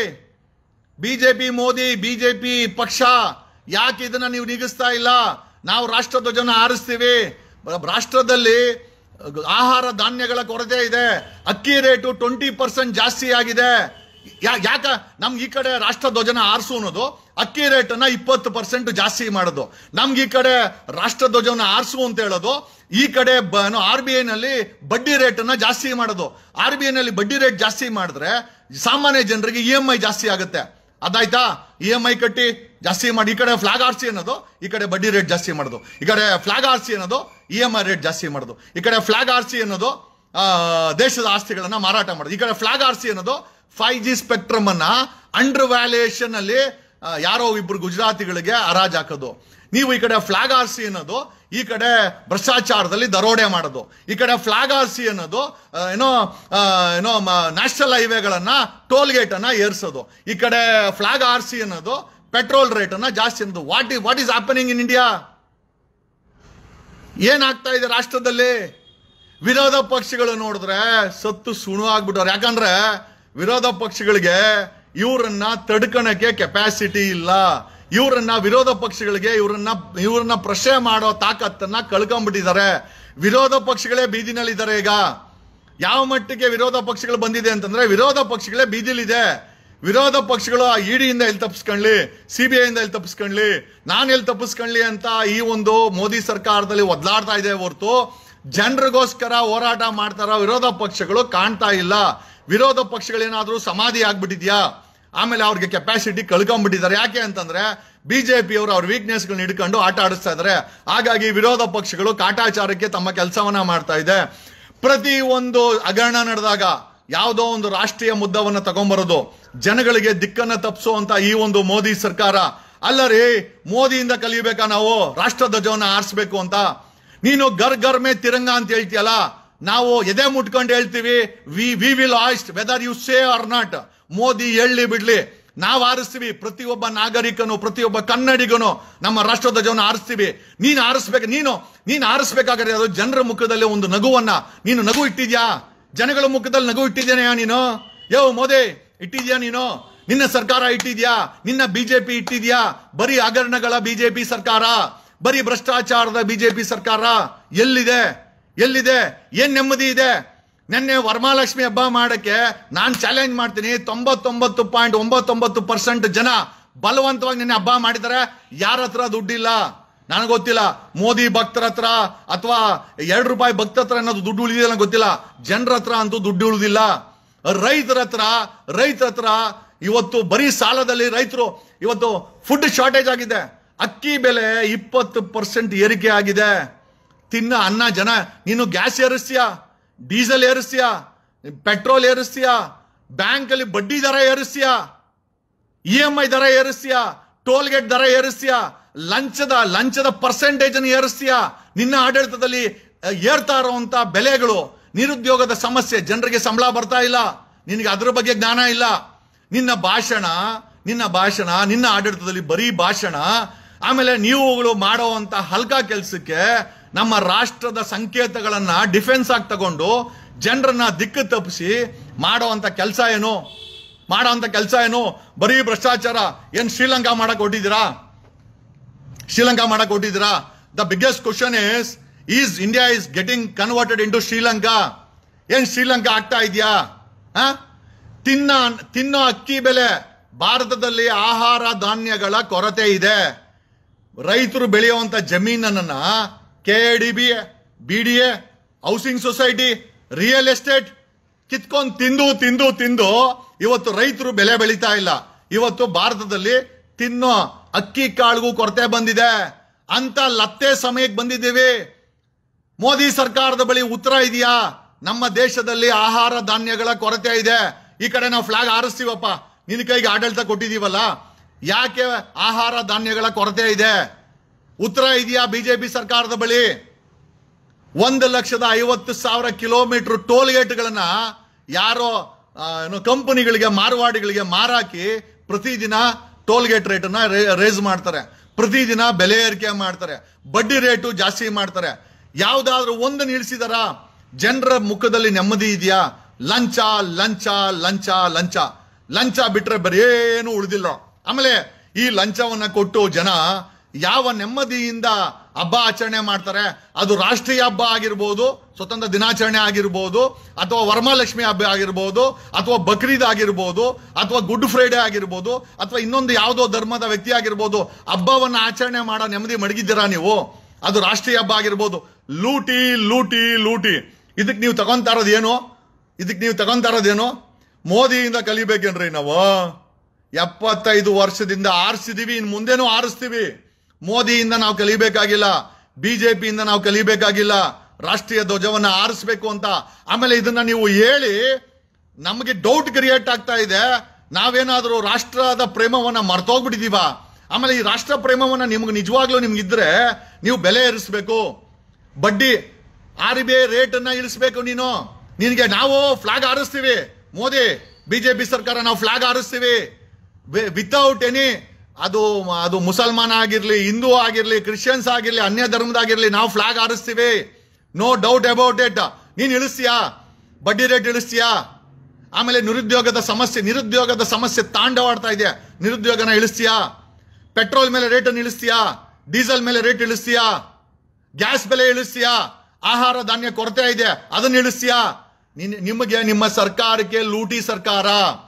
ಬಿಜೆಪಿ ಮೋದಿ ಬಿಜೆಪಿ ಪಕ್ಷ ಯಾಕೆ ಇದನ್ನ ನೀವು ನಿಗಿಸ್ತಾ ಇಲ್ಲ ನಾವು ರಾಷ್ಟ್ರಧ್ವಜನ ಆರಿಸ್ತೀವಿ ಬ- ರಾಷ್ಟ್ರದಲ್ಲಿ ಆಹಾರ ಧಾನ್ಯಗಳ ಕೊರತೆ ಇದೆ ಅಕ್ಕಿ ರೇಟು ಟ್ವೆಂಟಿ ಪರ್ಸೆಂಟ್ ಜಾಸ್ತಿ ಆಗಿದೆ ಯಾ- ಯಾಕ ನಮ್ಗೆ ಈ ಕಡೆ ರಾಷ್ಟ್ರಧ್ವಜನ ಆರಿಸು ಅನ್ನೋದು ಅಕ್ಕಿ ರೇಟನ್ನ ಇಪ್ಪತ್ತು ಪರ್ಸೆಂಟ್ ಜಾಸ್ತಿ ಮಾಡೋದು ನಮ್ಗೆ ಈ ಕಡೆ ರಾಷ್ಟ್ರಧ್ವಜವನ್ನ ಆರಿಸು ಅಂತ ಹೇಳೋದು ಈ ಕಡೆ ಆರ್ ಬಿ ಐನಲ್ಲಿ ಬಡ್ಡಿ ರೇಟನ್ನ ಜಾಸ್ತಿ ಮಾಡೋದು ಆರ್ ಬಿ ಐನಲ್ಲಿ ಬಡ್ಡಿ ರೇಟ್ ಜಾಸ್ತಿ ಮಾಡಿದ್ರೆ ಸಾಮಾನ್ಯ ಜನರಿಗೆ ಇ ಎಂ ಐ ಜಾಸ್ತಿ ಆಗುತ್ತೆ ಅದಾಯ್ತಾ ಇ ಎಂ ಐ ಕಟ್ಟಿ ಜಾಸ್ತಿ ಮಾಡಿ ಈ ಕಡೆ ಫ್ಲಾಗ್ ಆರ್ಸಿ ಅನ್ನೋದು ಈ ಕಡೆ ಬಡ್ಡಿ ರೇಟ್ ಜಾಸ್ತಿ ಮಾಡೋದು ಈ ಕಡೆ ಫ್ಲಾಗ್ ಆರ್ಸಿ ಅನ್ನೋದು ಇ ಎಂ ಐ ರೇಟ್ ಜಾಸ್ತಿ ಮಾಡೋದು ಈ ಕಡೆ ಫ್ಲಾಗ್ ಆರ್ಸಿ ಅನ್ನೋದು ಆ, ದೇಶದ ಆಸ್ತಿಗಳನ್ನ ಮಾರಾಟ ಮಾಡೋದು ಈ ಕಡೆ ಫ್ಲಾಗ್ ಆರ್ಸಿ ಅನ್ನೋದು ಫೈವ್ ಜಿ ಸ್ಪೆಕ್ಟ್ರಮ್ ಅನ್ನ ಅಂಡರ್ ವ್ಯಾಲ್ಯೂಯೇಷನ್ ಅಲ್ಲಿ ಆ, ಯಾರೋ ಇಬ್ರು ಗುಜರಾತಿಗಳಿಗೆ ಹರಾಜ್ ಹಾಕೋದು ನೀವು ಈ ಕಡೆ ಫ್ಲಾಗ್ ಆರ್ಸಿ ಅನ್ನೋದು ಈ ಕಡೆ ಭ್ರಷ್ಟಾಚಾರದಲ್ಲಿ ದರೋಡೆ ಮಾಡೋದು ಈ ಕಡೆ ಫ್ಲಾಗ್ ಆರ್ಸಿ ಅನ್ನೋದು ಆ, ಏನೋ ಆ, ಏನೋ ನ್ಯಾಷನಲ್ ಹೈವೇಗಳನ್ನ ಟೋಲ್ ಗೇಟ್ ಅನ್ನ ಏರ್ಸೋದು ಈ ಕಡೆ ಫ್ಲಾಗ್ ಆರ್ಸಿ ಅನ್ನೋದು ಪೆಟ್ರೋಲ್ ರೇಟ್ ಅನ್ನ ಜಾಸ್ತಿ ಅನ್ನೋದು what is what is happening in India ಏನಾಗ್ತಾ ಇದೆ ರಾಷ್ಟ್ರದಲ್ಲಿ ವಿರೋಧ ಪಕ್ಷಗಳು ನೋಡಿದ್ರೆ ಸತ್ತು ಸುಣು ಆಗ್ಬಿಟ್ಟವ್ರು ಯಾಕಂದ್ರೆ ವಿರೋಧ ಪಕ್ಷಗಳಿಗೆ ಇವರನ್ನ ತಡ್ಕಣಕ್ಕೆ ಕೆಪಾಸಿಟಿ ಇಲ್ಲ ಇವರನ್ನ ವಿರೋಧ ಪಕ್ಷಗಳಿಗೆ ಇವರನ್ನ ಇವ್ರನ್ನ ಪ್ರಶ್ನೆ ಮಾಡೋ ತಾಕತ್ತನ್ನ ಕಳ್ಕೊಂಡ್ಬಿಟ್ಟಿದ್ದಾರೆ ವಿರೋಧ ಪಕ್ಷಗಳೇ ಬೀದಿನಲ್ಲಿದ್ದಾರೆ ಈಗ ಯಾವ ಮಟ್ಟಿಗೆ ವಿರೋಧ ಪಕ್ಷಗಳು ಬಂದಿದೆ ಅಂತಂದ್ರೆ ವಿರೋಧ ಪಕ್ಷಗಳೇ ಬೀದಿಲಿದೆ ವಿರೋಧ ಪಕ್ಷಗಳು ಆ ಇಡಿಯಿಂದ ಎಲ್ಲಿ ತಪ್ಪಿಸ್ಕೊಳ್ಳಿ ಸಿ ಬಿ ಐಯಿಂದ ಎಲ್ಲಿ ತಪ್ಪಿಸ್ಕೊಳ್ಳಿ ನಾನು ಎಲ್ಲಿ ತಪ್ಪಿಸ್ಕೊಳ್ಳಿ ಅಂತ ಈ ಒಂದು ಮೋದಿ ಸರ್ಕಾರದಲ್ಲಿ ಒದ್ಲಾಡ್ತಾ ಇದೆ ಹೊರತು ಜನರಿಗೋಸ್ಕರ ಹೋರಾಟ ಮಾಡ್ತಾರ ವಿರೋಧ ಪಕ್ಷಗಳು ಕಾಣ್ತಾ ಇಲ್ಲ ವಿರೋಧ ಪಕ್ಷಗಳೇನಾದ್ರೂ ಸಮಾಧಿ ಆಗ್ಬಿಟ್ಟಿದ್ಯಾ ಆಮೇಲೆ ಅವ್ರಿಗೆ ಕೆಪಾಸಿಟಿ ಕಳ್ಕೊಂಡ್ಬಿಟ್ಟಿದ್ದಾರೆ ಯಾಕೆ ಅಂತಂದ್ರೆ ಬಿಜೆಪಿ ಅವರು ಅವ್ರ ವೀಕ್ನೆಸ್ಗಳನ್ನ ಹಿಡ್ಕೊಂಡು ಆಟ ಆಡಿಸ್ತಾ ಇದ್ದಾರೆ ಹಾಗಾಗಿ ವಿರೋಧ ಪಕ್ಷಗಳು ಕಾಟಾಚಾರಕ್ಕೆ ತಮ್ಮ ಕೆಲಸವನ್ನ ಮಾಡ್ತಾ ಇದೆ ಪ್ರತಿ ಒಂದು ಹಗರಣ ನಡೆದಾಗ ಯಾವುದೋ ಒಂದು ರಾಷ್ಟ್ರೀಯ ಮುದ್ದವನ್ನ ತಗೊಂಬರೋದು ಜನಗಳಿಗೆ ದಿಕ್ಕನ್ನ ತಪ್ಪಿಸುವಂತ ಈ ಒಂದು ಮೋದಿ ಸರ್ಕಾರ ಅಲ್ಲ ರೀ ಮೋದಿಯಿಂದ ಕಲಿಬೇಕಾ ನಾವು ರಾಷ್ಟ್ರ ಧ್ವಜವನ್ನ ಆರಿಸ್ಬೇಕು ಅಂತ ನೀನು ಗರ್ ಗರ್ ಮೇ ತಿರಂಗ ಅಂತ ಹೇಳ್ತೀಯಲ್ಲ ನಾವು ಎದೆ ಮುಟ್ಕೊಂಡು ಹೇಳ್ತೀವಿ we we will hoist whether you say or not Modi ಹೇಳಿ ಬಿಡ್ಲಿ ನಾವು ಆರಿಸ್ತೀವಿ ಪ್ರತಿಯೊಬ್ಬ ನಾಗರಿಕನು ಪ್ರತಿಯೊಬ್ಬ ಕನ್ನಡಿಗನು ನಮ್ಮ ರಾಷ್ಟ್ರ ಧ್ವಜವನ್ನು ಆರಿಸ್ತೀವಿ ನೀನು ಆರಿಸ್ಬೇಕು ನೀನು ನೀನು ಆರಿಸ್ಬೇಕಾದ್ರೆ ಅದು ಜನರ ಮುಖದಲ್ಲಿ ಒಂದು ನಗುವನ್ನ ನೀನು ನಗು ಇಟ್ಟಿದ್ಯಾ ಜನಗಳ ಮುಖದಲ್ಲಿ ನಗು ಇಟ್ಟಿದ್ದೇನೆಯಾ ನೀನು ಯೋ ಮೋದಿ ಇಟ್ಟಿದ್ಯಾ ನೀನು ನಿನ್ನ ಸರ್ಕಾರ ಇಟ್ಟಿದ್ಯಾ ನಿನ್ನ ಬಿಜೆಪಿ ಇಟ್ಟಿದ್ಯಾ ಬರೀ ಹಗರಣಗಳ ಬಿಜೆಪಿ ಸರ್ಕಾರ ಬರೀ ಭ್ರಷ್ಟಾಚಾರದ ಬಿಜೆಪಿ ಸರ್ಕಾರ ಎಲ್ಲಿದೆ ಎಲ್ಲಿದೆ ಏನ್ ನೆಮ್ಮದಿ ಇದೆ ನಿನ್ನೆ ವರಮಹಾಲಕ್ಷ್ಮಿ ಹಬ್ಬ ಮಾಡಕ್ಕೆ ನಾನು ಚಾಲೆಂಜ್ ಮಾಡ್ತೀನಿ ತೊಂಬತ್ತೊಂಬತ್ತು ಪಾಯಿಂಟ್ ಒಂಬತ್ತೊಂಬತ್ತು ಪರ್ಸೆಂಟ್ ಜನ ಬಲವಂತವಾಗಿ ನಿನ್ನೆ ಹಬ್ಬ ಮಾಡಿದ್ದಾರೆ ಯಾರ ಹತ್ರ ದುಡ್ಡಿಲ್ಲ ನನಗೆ ಗೊತ್ತಿಲ್ಲ ಮೋದಿ ಭಕ್ತರ ಹತ್ರ ಅಥವಾ ಎರಡು ರೂಪಾಯಿ ಭಕ್ತ ಹತ್ರ ಅನ್ನೋದು ದುಡ್ಡು ಉಳಿದಿಲ್ಲ ನಂಗ್ ಗೊತ್ತಿಲ್ಲ ಜನರ ಹತ್ರ ಅಂತೂ ದುಡ್ಡು ಉಳಿದಿಲ್ಲ ರೈತರ ಹತ್ರ ರೈತರ ಹತ್ರ ಇವತ್ತು ಬರೀ ಸಾಲದಲ್ಲಿ ರೈತರು ಇವತ್ತು ಫುಡ್ ಶಾರ್ಟೇಜ್ ಆಗಿದೆ ಅಕ್ಕಿ ಬೆಲೆ ಇಪ್ಪತ್ತು ಪರ್ಸೆಂಟ್ ಏರಿಕೆ ಆಗಿದೆ ತಿನ್ನ ಅನ್ನ ಜನ ನೀನು ಗ್ಯಾಸ್ ಏರಿಸ್ತೀಯಾ ಡೀಸೆಲ್ ಏರಿಸ್ತೀಯಾ ಪೆಟ್ರೋಲ್ ಏರಿಸ್ತೀಯಾ ಬ್ಯಾಂಕಲ್ಲಿ ಬಡ್ಡಿ ದರ ಏರಿಸ್ತೀಯಾ ಇ ಎಂ ಐ ದರ ಏರಿಸ್ತೀಯಾ ಟೋಲ್ ಗೇಟ್ ದರ ಏರಿಸ್ತೀಯಾ ಲಂಚದ ಲಂಚದ ಪರ್ಸೆಂಟೇಜ್ ಅನ್ನು ಏರಿಸ್ತೀಯಾ ನಿನ್ನ ಆಡಳಿತದಲ್ಲಿ ಅ, ಏರ್ತಾ ಇರುವಂತ ಬೆಲೆಗಳು ನಿರುದ್ಯೋಗದ ಸಮಸ್ಯೆ ಜನರಿಗೆ ಸಂಬಳ ಬರ್ತಾ ಇಲ್ಲ ನಿನಗೆ ಅದ್ರ ಬಗ್ಗೆ ಜ್ಞಾನ ಇಲ್ಲ ನಿನ್ನ ಭಾಷಣ ನಿನ್ನ ಭಾಷಣ ನಿನ್ನ ಆಡಳಿತದಲ್ಲಿ ಬರೀ ಭಾಷಣ ಆಮೇಲೆ ನೀವುಗಳು ಮಾಡುವಂತ ಹಲ್ಕ ಕೆಲಸಕ್ಕೆ ನಮ್ಮ ರಾಷ್ಟ್ರದ ಸಂಕೇತಗಳನ್ನ ಡಿಫೆನ್ಸ್ ಆಗಿ ತಗೊಂಡು ಜನರನ್ನ ದಿಕ್ಕು ತಪ್ಪಿಸಿ ಮಾಡುವಂತ ಕೆಲಸ ಏನು ಮಾಡೋಂಥ ಕೆಲಸ ಏನು ಬರೀ ಭ್ರಷ್ಟಾಚಾರ ಏನ್ ಶ್ರೀಲಂಕಾ ಮಾಡಕ್ ಹೊಟ್ಟಿದ್ದೀರಾ ಶ್ರೀಲಂಕಾ ಮಾಡಕ್ ಹೊಟ್ಟಿದ್ದೀರಾ the biggest question is is India is getting converted into Sri Lanka ಏನ್ ಶ್ರೀಲಂಕಾ ಆಗ್ತಾ ಇದೆಯಾ ತಿನ್ನ ತಿನ್ನೋ ಅಕ್ಕಿ ಬೆಲೆ ಭಾರತದಲ್ಲಿ ಆಹಾರ ಧಾನ್ಯಗಳ ಕೊರತೆ ಇದೆ ರೈತರು ಬೆಳೆಯುವಂತ ಜಮೀನನ್ನ K D B B D A housing society real estate ಕಿತ್ಕೊಂಡು ತಿಂದು ತಿಂದು ತಿಂದು ಇವತ್ತು ರೈತರು ಬೆಲೆ ಬೆಳೀತಾ ಇಲ್ಲ ಇವತ್ತು ಭಾರತದಲ್ಲಿ ತಿನ್ನೋ ಅಕ್ಕಿ ಕಾಳಿಗೂ ಕೊರತೆ ಬಂದಿದೆ ಅಂತ ಲತ್ತೆ ಸಮಯಕ್ಕೆ ಬಂದಿದ್ದೀವಿ ಮೋದಿ ಸರ್ಕಾರದ ಬಳಿ ಉತ್ತರ ಇದೆಯಾ ನಮ್ಮ ದೇಶದಲ್ಲಿ ಆಹಾರ ಧಾನ್ಯಗಳ ಕೊರತೆ ಇದೆ ಈ ಕಡೆ ನಾವು ಫ್ಲಾಗ್ ಹಾರಿಸ್ತೀವಪ್ಪ ನಿನ್ನ ಕೈಗೆ ಆಡಳಿತ ಕೊಟ್ಟಿದೀವಲ್ಲ ಯಾಕೆ ಆಹಾರ ಧಾನ್ಯಗಳ ಕೊರತೆ ಇದೆ ಉತ್ತರ ಇದೆಯಾ ಬಿಜೆಪಿ ಸರ್ಕಾರದ ಬಳಿ ಒಂದು ಲಕ್ಷದ ಐವತ್ತು ಸಾವಿರ ಕಿಲೋಮೀಟರ್ ಟೋಲ್ ಗೇಟ್ಗಳನ್ನ ಯಾರೋ ಆ, ಏನು ಕಂಪನಿಗಳಿಗೆ ಮಾರ್ವಾಡಿಗಳಿಗೆ ಮಾರಾಕಿ ಪ್ರತಿದಿನ ಟೋಲ್ ಗೇಟ್ ರೇಟನ್ನ ರೇಸ್ ಮಾಡ್ತಾರೆ ಪ್ರತಿದಿನ ಬೆಲೆ ಏರಿಕೆ ಮಾಡ್ತಾರೆ ಬಡ್ಡಿ ರೇಟು ಜಾಸ್ತಿ ಮಾಡ್ತಾರೆ ಯಾವ್ದಾದ್ರು ಒಂದು ನಿಲ್ಸಿದಾರ ಜನರ ಮುಖದಲ್ಲಿ ನೆಮ್ಮದಿ ಇದೆಯಾ ಲಂಚ ಲಂಚ ಲಂಚ ಲಂಚ ಲಂಚ ಬಿಟ್ರೆ ಬರೇನು ಉಳಿದಿಲ್ಲ ಆಮೇಲೆ ಈ ಲಂಚವನ್ನ ಕೊಟ್ಟು ಜನ ಯಾವ ನೆಮ್ಮದಿಯಿಂದ ಹಬ್ಬ ಆಚರಣೆ ಮಾಡ್ತಾರೆ ಅದು ರಾಷ್ಟ್ರೀಯ ಹಬ್ಬ ಆಗಿರ್ಬೋದು ಸ್ವತಂತ್ರ ದಿನಾಚರಣೆ ಆಗಿರ್ಬೋದು ಅಥವಾ ವರಮಹಾಲಕ್ಷ್ಮಿ ಹಬ್ಬ ಆಗಿರ್ಬೋದು ಅಥವಾ ಬಕ್ರೀದ್ ಆಗಿರ್ಬೋದು ಅಥವಾ ಗುಡ್ ಫ್ರೈಡೆ ಆಗಿರ್ಬೋದು ಅಥವಾ ಇನ್ನೊಂದು ಯಾವುದೋ ಧರ್ಮದ ವ್ಯಕ್ತಿ ಆಗಿರ್ಬೋದು ಹಬ್ಬವನ್ನ ಆಚರಣೆ ಮಾಡೋ ನೆಮ್ಮದಿ ಮಡಗಿದ್ದೀರಾ ನೀವು ಅದು ರಾಷ್ಟ್ರೀಯ ಹಬ್ಬ ಆಗಿರ್ಬೋದು ಲೂಟಿ ಲೂಟಿ ಲೂಟಿ ಇದಕ್ಕೆ ನೀವು ತಗೊಂತಾ ಇರೋದೇನು ಇದಕ್ಕೆ ನೀವು ತಗೊಂತಾ ಇರೋದೇನು ಮೋದಿಯಿಂದ ಕಲಿಬೇಕೇನ್ರಿ ನಾವು ಎಪ್ಪತ್ತೈದು ವರ್ಷದಿಂದ ಆರಿಸಿದೀವಿ ಇನ್ನು ಮುಂದೆನೂ ಆರಿಸ್ತೀವಿ ಮೋದಿಯಿಂದ ನಾವು ಕಲಿಬೇಕಾಗಿಲ್ಲ ಬಿಜೆಪಿಯಿಂದ ನಾವು ಕಲಿಬೇಕಾಗಿಲ್ಲ ರಾಷ್ಟ್ರೀಯ ಧ್ವಜವನ್ನ ಆರಿಸ್ಬೇಕು ಅಂತ ಆಮೇಲೆ ಇದನ್ನ ನೀವು ಹೇಳಿ ನಮಗೆ ಡೌಟ್ ಕ್ರಿಯೇಟ್ ಆಗ್ತಾ ಇದೆ ನಾವೇನಾದ್ರೂ ರಾಷ್ಟ್ರದ ಪ್ರೇಮವನ್ನ ಮರ್ತೋಗ್ಬಿಟ್ಟಿದೀವ ಆಮೇಲೆ ಈ ರಾಷ್ಟ್ರ ಪ್ರೇಮವನ್ನ ನಿಮ್ಗೆ ನಿಜವಾಗ್ಲೂ ನಿಮ್ಗಿದ್ರೆ ನೀವು ಬೆಲೆ ಏರಿಸ್ಬೇಕು ಬಡ್ಡಿ ಆರ್ ಬಿ ಐ ರೇಟ್ ಅನ್ನ ಇಳಿಸ್ಬೇಕು ನೀನು ನಿನಗೆ ನಾವು ಫ್ಲಾಗ್ ಹಾರಿಸ್ತೀವಿ ಮೋದಿ ಬಿಜೆಪಿ ಸರ್ಕಾರ ನಾವು ಫ್ಲಾಗ್ ಹಾರಿಸ್ತೀವಿ ವಿತೌಟ್ ಎನಿ ಅದು ಅದು ಮುಸಲ್ಮಾನ ಆಗಿರ್ಲಿ ಹಿಂದೂ ಆಗಿರ್ಲಿ ಕ್ರಿಶ್ಚಿಯನ್ಸ್ ಆಗಿರ್ಲಿ ಅನ್ಯ ಧರ್ಮದಾಗಿರ್ಲಿ ನಾವು ಫ್ಲಾಗ್ ಹಾರಿಸ್ತೀವಿ ನೋ ಡೌಟ್ ಅಬೌಟ್ ಇಟ್ ನೀನ್ ಇಳಿಸ್ತೀಯಾ ಬಡ್ಡಿ ರೇಟ್ ಇಳಿಸ್ತೀಯಾ ಆಮೇಲೆ ನಿರುದ್ಯೋಗದ ಸಮಸ್ಯೆ ನಿರುದ್ಯೋಗದ ಸಮಸ್ಯೆ ತಾಂಡವಾಡ್ತಾ ಇದೆ ನಿರುದ್ಯೋಗನ ಇಳಿಸ್ತೀಯಾ ಪೆಟ್ರೋಲ್ ಮೇಲೆ ರೇಟ್ ಅನ್ನು ಇಳಿಸ್ತೀಯಾ ಡೀಸೆಲ್ ಮೇಲೆ ರೇಟ್ ಇಳಿಸ್ತೀಯಾ ಗ್ಯಾಸ್ ಬೆಲೆ ಇಳಿಸ್ತೀಯಾ ಆಹಾರ ಧಾನ್ಯ ಕೊರತೆ ಇದೆ ಅದನ್ನ ಇಳಿಸ್ತೀಯಾ ನಿನ್- ನಿಮಗೆ ನಿಮ್ಮ ಸರ್ಕಾರಕ್ಕೆ ಲೂಟಿ ಸರ್ಕಾರ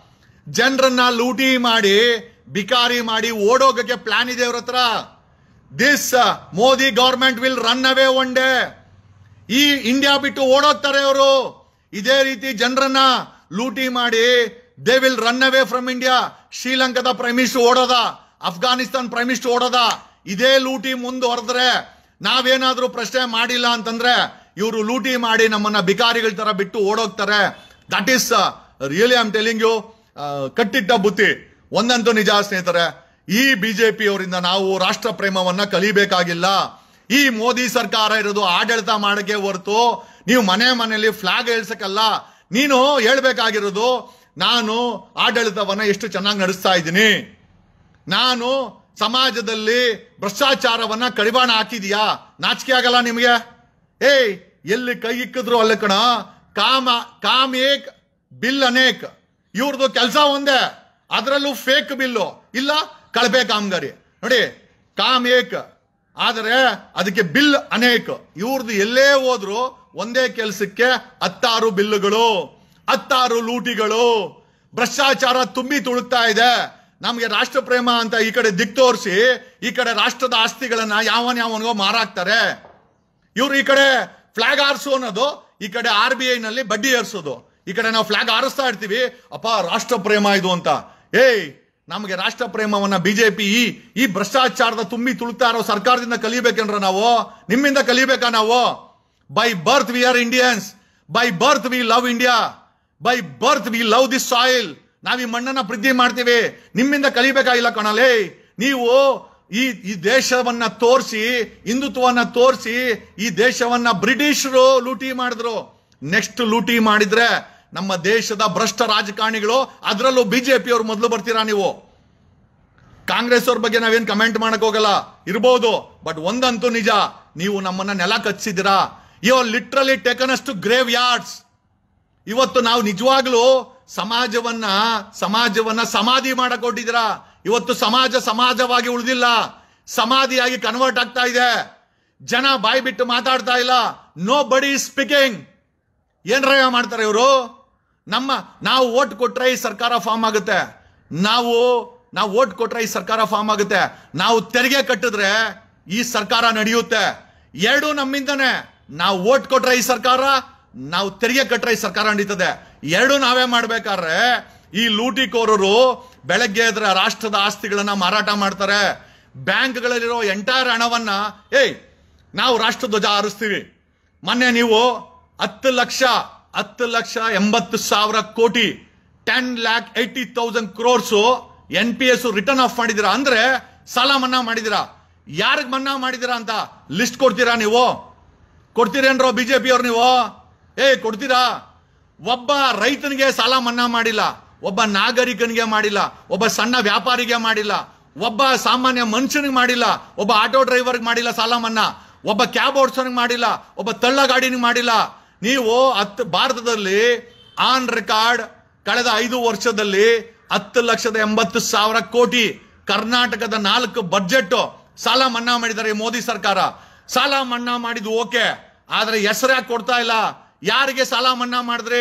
ಜನರನ್ನ ಲೂಟಿ ಮಾಡಿ ಬಿಕಾರಿ ಮಾಡಿ ಓಡೋಗಕ್ಕೆ ಪ್ಲಾನ್ ಇದೆ ಅವ್ರ ಹತ್ರ this Modi government will run away one day ಈ ಇಂಡಿಯಾ ಬಿಟ್ಟು ಓಡೋಗ್ತಾರೆ ಅವರು ಇದೇ ರೀತಿ ಜನರನ್ನ ಲೂಟಿ ಮಾಡಿ they will run away from India ಶ್ರೀಲಂಕಾದ ಪ್ರೈಮ್ ಮಿನಿಸ್ಟರ್ ಓಡೋದ ಅಫ್ಘಾನಿಸ್ತಾನ್ ಪ್ರೈಮ್ ಮಿನಿಸ್ಟರ್ ಓಡೋದ ಇದೇ ಲೂಟಿ ಮುಂದುವರೆದ್ರೆ ನಾವೇನಾದ್ರೂ ಪ್ರಶ್ನೆ ಮಾಡಿಲ್ಲ ಅಂತಂದ್ರೆ ಇವರು ಲೂಟಿ ಮಾಡಿ ನಮ್ಮನ್ನ ಬಿಕಾರಿಗಳ ತರ ಬಿಟ್ಟು ಓಡೋಗ್ತಾರೆ that is really I'm telling you ಕಟ್ಟಿಟ್ಟ ಬುತ್ತಿ ಒಂದಂತೂ ನಿಜ ಸ್ನೇಹಿತರೆ ಈ ಬಿಜೆಪಿ ಅವರಿಂದ ನಾವು ರಾಷ್ಟ್ರ ಪ್ರೇಮವನ್ನ ಕಲಿಬೇಕಾಗಿಲ್ಲ ಈ ಮೋದಿ ಸರ್ಕಾರ ಇರೋದು ಆಡಳಿತ ಮಾಡಕ್ಕೆ ಹೊರತು ನೀವು ಮನೆ ಮನೆಯಲ್ಲಿ ಫ್ಲಾಗ್ ಹೇಳ್ಸಕ್ಕಲ್ಲ ನೀನು ಹೇಳ್ಬೇಕಾಗಿರೋದು ನಾನು ಆಡಳಿತವನ್ನ ಎಷ್ಟು ಚೆನ್ನಾಗಿ ನಡೆಸ್ತಾ ಇದ್ದೀನಿ ನಾನು ಸಮಾಜದಲ್ಲಿ ಭ್ರಷ್ಟಾಚಾರವನ್ನ ಕಡಿವಾಣ ಹಾಕಿದೀಯಾ ನಾಚಿಕೆ ಆಗಲ್ಲ ನಿಮಗೆ ಏಯ್ ಎಲ್ಲಿ ಕೈ ಇಕ್ಕಿದ್ರು ಅಲ್ಲ ಕಣ ಕಾಮ ಕಾಮ್ ಏಕ್ ಬಿಲ್ ಅನೇಕ್ ಇವ್ರದ್ದು ಕೆಲಸ ಒಂದೇ ಅದರಲ್ಲೂ ಫೇಕ್ ಬಿಲ್ಲು ಇಲ್ಲ ಕಳಪೆ ಕಾಮಗಾರಿ ನೋಡಿ ಕಾಮ್ ಏಕ್ ಆದರೆ ಅದಕ್ಕೆ ಬಿಲ್ ಅನೇಕ್ ಇವ್ರದ್ದು ಎಲ್ಲೇ ಹೋದ್ರು ಒಂದೇ ಕೆಲಸಕ್ಕೆ ಹತ್ತಾರು ಬಿಲ್ಲುಗಳು ಹತ್ತಾರು ಲೂಟಿಗಳು ಭ್ರಷ್ಟಾಚಾರ ತುಂಬಿ ತುಳುಕ್ತಾ ಇದೆ ನಮಗೆ ರಾಷ್ಟ್ರ ಪ್ರೇಮ ಅಂತ ಈ ಕಡೆ ದಿಕ್ ತೋರಿಸಿ ಈ ಕಡೆ ರಾಷ್ಟ್ರದ ಆಸ್ತಿಗಳನ್ನ ಯಾವನ್ ಯಾವನಿಗೋ ಮಾರಾಕ್ತಾರೆ ಇವ್ರು ಈ ಕಡೆ ಫ್ಲಾಗ್ ಆರಿಸು ಅನ್ನೋದು ಈ ಕಡೆ ಆರ್ ಬಿ ಐ ನಲ್ಲಿ ಬಡ್ಡಿ ಏರ್ಸೋದು ಈ ಕಡೆ ನಾವು ಫ್ಲಾಗ್ ಆರಿಸ್ತಾ ಇರ್ತೀವಿ ಅಪ್ಪ ರಾಷ್ಟ್ರ ಪ್ರೇಮ ಇದು ಅಂತ ಏಯ್ ನಮಗೆ ರಾಷ್ಟ್ರ ಪ್ರೇಮವನ್ನ ಬಿಜೆಪಿ ಈ ಈ ಭ್ರಷ್ಟಾಚಾರದ ತುಂಬಿ ತುಳುಕ್ತಾ ಇರೋ ಸರ್ಕಾರದಿಂದ ಕಲಿಬೇಕೇನ್ರ ನಾವು ನಿಮ್ಮಿಂದ ಕಲಿಬೇಕಾ ನಾವು by birth we are Indians by birth we love India by birth we love this soil ನಾವ್ ಈ ಮಣ್ಣನ್ನ ಪ್ರೀತಿ ಮಾಡ್ತೀವಿ ನಿಮ್ಮಿಂದ ಕಲಿಬೇಕಾಗಿಲ್ಲ ಕಣಲೇ ನೀವು ಈ ಈ ದೇಶವನ್ನ ತೋರಿಸಿ ಹಿಂದುತ್ವವನ್ನ ತೋರಿಸಿ ಈ ದೇಶವನ್ನ ಬ್ರಿಟಿಷರು ಲೂಟಿ ಮಾಡಿದ್ರು ನೆಕ್ಸ್ಟ್ ಲೂಟಿ ಮಾಡಿದ್ರೆ ನಮ್ಮ ದೇಶದ ಭ್ರಷ್ಟ ರಾಜಕಾರಣಿಗಳು ಅದರಲ್ಲೂ ಬಿಜೆಪಿ ಅವ್ರು ಮೊದಲು ಬರ್ತೀರಾ ನೀವು ಕಾಂಗ್ರೆಸ್ ಅವ್ರ ಬಗ್ಗೆ ನಾವೇನ್ ಕಮೆಂಟ್ ಮಾಡಕ್ ಹೋಗಲ್ಲ ಇರಬಹುದು ಬಟ್ ಒಂದಂತೂ ನಿಜ ನೀವು ನಮ್ಮನ್ನ ನೆಲ ಕಚ್ಚಿದಿರಾ ಯು ಲಿಟ್ರಲಿ ಟೇಕನ್ ಅಷ್ಟು ಗ್ರೇವ್ ಯಾರ್ಡ್ಸ್ ಇವತ್ತು ನಾವು ನಿಜವಾಗ್ಲೂ ಸಮಾಜವನ್ನ ಸಮಾಜವನ್ನ ಸಮಾಧಿ ಮಾಡಕ್ ಹೊಟ್ಟಿದ್ದೀರಾ ಇವತ್ತು ಸಮಾಜ ಸಮಾಜವಾಗಿ ಉಳಿದಿಲ್ಲ ಸಮಾಧಿಯಾಗಿ ಕನ್ವರ್ಟ್ ಆಗ್ತಾ ಇದೆ ಜನ ಬಾಯಿ ಬಿಟ್ಟು ಮಾತಾಡ್ತಾ ಇಲ್ಲ ನೋ ಬಡಿ ಸ್ಪೀಕಿಂಗ್ ಏನ್ರಯ್ಯ ಮಾಡ್ತಾರೆ ಇವರು ನಮ್ಮ ನಾವು ಓಟ್ ಕೊಟ್ರೆ ಈ ಸರ್ಕಾರ ಫಾರ್ಮ್ ಆಗುತ್ತೆ ನಾವು ನಾವು ಓಟ್ ಕೊಟ್ರೆ ಈ ಸರ್ಕಾರ ಫಾರ್ಮ್ ಆಗುತ್ತೆ ನಾವು ತೆರಿಗೆ ಕಟ್ಟಿದ್ರೆ ಈ ಸರ್ಕಾರ ನಡೆಯುತ್ತೆ ಎರಡು ನಮ್ಮಿಂದನೇ ನಾವು ಓಟ್ ಕೊಟ್ರೆ ಈ ಸರ್ಕಾರ ನಾವು ತೆರಿಗೆ ಕಟ್ರೆ ಈ ಸರ್ಕಾರ ನಡೀತದೆ ಎರಡು ನಾವೇ ಮಾಡ್ಬೇಕಾದ್ರೆ ಈ ಲೂಟಿಕೋರರು ಬೆಳಗ್ಗೆ ಎದ್ರೆ ರಾಷ್ಟ್ರದ ಆಸ್ತಿಗಳನ್ನ ಮಾರಾಟ ಮಾಡ್ತಾರೆ ಬ್ಯಾಂಕ್ಗಳಲ್ಲಿರೋ ಎಂಟೈರ್ ಹಣವನ್ನ ಏಯ್ ನಾವು ರಾಷ್ಟ್ರಧ್ವಜ ಹಾರಿಸ್ತೀವಿ ಮೊನ್ನೆ ನೀವು ಹತ್ತು ಲಕ್ಷ ಹತ್ತು ಲಕ್ಷ ಎಂಬತ್ತು ಸಾವಿರ ಕೋಟಿ ten lakh eighty thousand crores N P S written off ಮಾಡಿದಿರಾ ಅಂದ್ರೆ ಸಾಲ ಮನ್ನಾ ಮಾಡಿದಿರಾ ಯಾರಿಗೆ ಮನ್ನಾ ಮಾಡಿದಿರಾ ಅಂತ ಲಿಸ್ಟ್ ಕೊಡ್ತೀರಾ ನೀವು ಕೊಡ್ತೀರೇನ್ರೋ ಬಿಜೆಪಿ ಅವ್ರು ನೀವು ಏ ಕೊಡ್ತೀರಾ ಒಬ್ಬ ರೈತನಿಗೆ ಸಾಲ ಮನ್ನಾ ಮಾಡಿಲ್ಲ ಒಬ್ಬ ನಾಗರಿಕನಿಗೆ ಮಾಡಿಲ್ಲ ಒಬ್ಬ ಸಣ್ಣ ವ್ಯಾಪಾರಿಗೆ ಮಾಡಿಲ್ಲ ಒಬ್ಬ ಸಾಮಾನ್ಯ ಮನುಷ್ಯನಿಗೆ ಮಾಡಿಲ್ಲ ಒಬ್ಬ ಆಟೋ ಡ್ರೈವರ್ಗೆ ಮಾಡಿಲ್ಲ ಸಾಲ ಮನ್ನಾ ಒಬ್ಬ ಕ್ಯಾಬ್ ಓಡಿಸೋನಿಗೆ ಮಾಡಿಲ್ಲ ಒಬ್ಬ ತಳ್ಳ ಗಾಡಿನಿಗೆ ಮಾಡಿಲ್ಲ ನೀವು ಹತ್ತು ಭಾರತದಲ್ಲಿ ಆನ್ ರೆಕಾರ್ಡ್ ಕಳೆದ ಐದು ವರ್ಷದಲ್ಲಿ ಹತ್ತು ಲಕ್ಷದ ಎಂಬತ್ತು ಸಾವಿರ ಕೋಟಿ ಕರ್ನಾಟಕದ ನಾಲ್ಕು ಬಜೆಟ್ ಸಾಲ ಮನ್ನಾ ಮಾಡಿದ್ದಾರೆ ಈ ಮೋದಿ ಸರ್ಕಾರ ಸಾಲ ಮನ್ನಾ ಮಾಡಿದ್ದು ಓಕೆ ಆದ್ರೆ ಹೆಸರ್ಯಾಕೆ ಕೊಡ್ತಾ ಇಲ್ಲ ಯಾರಿಗೆ ಸಾಲ ಮನ್ನಾ ಮಾಡಿದ್ರಿ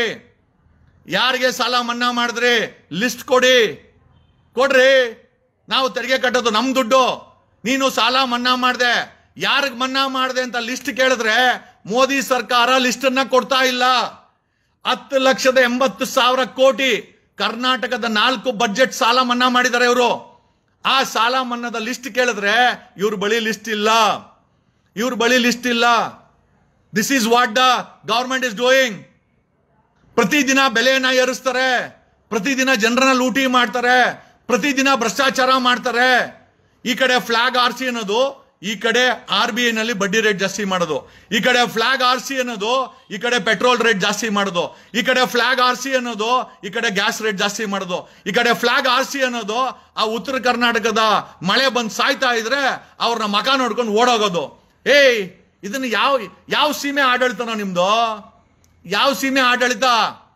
ಯಾರಿಗೆ ಸಾಲ ಮನ್ನಾ ಮಾಡಿದ್ರಿ ಲಿಸ್ಟ್ ಕೊಡಿ ಕೊಡ್ರಿ ನಾವು ತೆರಿಗೆ ಕಟ್ಟೋದು ನಮ್ ದುಡ್ಡು ನೀನು ಸಾಲ ಮನ್ನಾ ಮಾಡ್ದೆ ಯಾರಿಗೆ ಮನ್ನಾ ಮಾಡಿದೆ ಅಂತ ಲಿಸ್ಟ್ ಕೇಳಿದ್ರೆ ಮೋದಿ ಸರ್ಕಾರ ಲಿಸ್ಟ್ ಅನ್ನ ಕೊಡ್ತಾ ಇಲ್ಲ ಹತ್ತು ಲಕ್ಷದ ಎಂಬತ್ತು ಸಾವಿರ ಕೋಟಿ ಕರ್ನಾಟಕದ ನಾಲ್ಕು ಬಜೆಟ್ ಸಾಲ ಮನ್ನಾ ಮಾಡಿದ್ದಾರೆ ಇವರು ಆ ಸಾಲ ಮನ್ನಾದ ಲಿಸ್ಟ್ ಕೇಳಿದ್ರೆ ಇವ್ರ ಬಳಿ ಲಿಸ್ಟ್ ಇಲ್ಲ ಇವ್ರ ಬಳಿ ಲಿಸ್ಟ್ ಇಲ್ಲ this is what the government is doing ಪ್ರತಿದಿನ ಬೆಲೆಯನ್ನ ಏರಿಸ್ತಾರೆ ಪ್ರತಿದಿನ ಜನರನ್ನ ಲೂಟಿ ಮಾಡ್ತಾರೆ ಪ್ರತಿದಿನ ಭ್ರಷ್ಟಾಚಾರ ಮಾಡ್ತಾರೆ ಈ ಕಡೆ ಫ್ಲಾಗ್ ಆರ್ಸಿ ಅನ್ನೋದು ಈ ಕಡೆ ಆರ್ ಬಿ ಐ ನಲ್ಲಿ ಬಡ್ಡಿ ರೇಟ್ ಜಾಸ್ತಿ ಮಾಡೋದು ಈ ಕಡೆ ಫ್ಲಾಗ್ ಆರ್ಸಿ ಅನ್ನೋದು ಈ ಕಡೆ ಪೆಟ್ರೋಲ್ ರೇಟ್ ಜಾಸ್ತಿ ಮಾಡೋದು ಈ ಕಡೆ ಫ್ಲಾಗ್ ಆರ್ಸಿ ಅನ್ನೋದು ಈ ಕಡೆ ಗ್ಯಾಸ್ ರೇಟ್ ಜಾಸ್ತಿ ಮಾಡೋದು ಈ ಕಡೆ ಫ್ಲಾಗ್ ಆರ್ಸಿ ಅನ್ನೋದು ಆ ಉತ್ತರ ಕರ್ನಾಟಕದ ಮಳೆ ಬಂದು ಸಾಯ್ತಾ ಇದ್ರೆ ಅವ್ರನ್ನ ಮಕ ನೋಡ್ಕೊಂಡು ಓಡೋಗೋದು ಏಯ್ ಇದನ್ನ ಯಾವ ಯಾವ ಸೀಮೆ ಆಡಳಿತನೋ ನಿಮ್ದು ಯಾವ ಸೀಮೆ ಆಡಳಿತ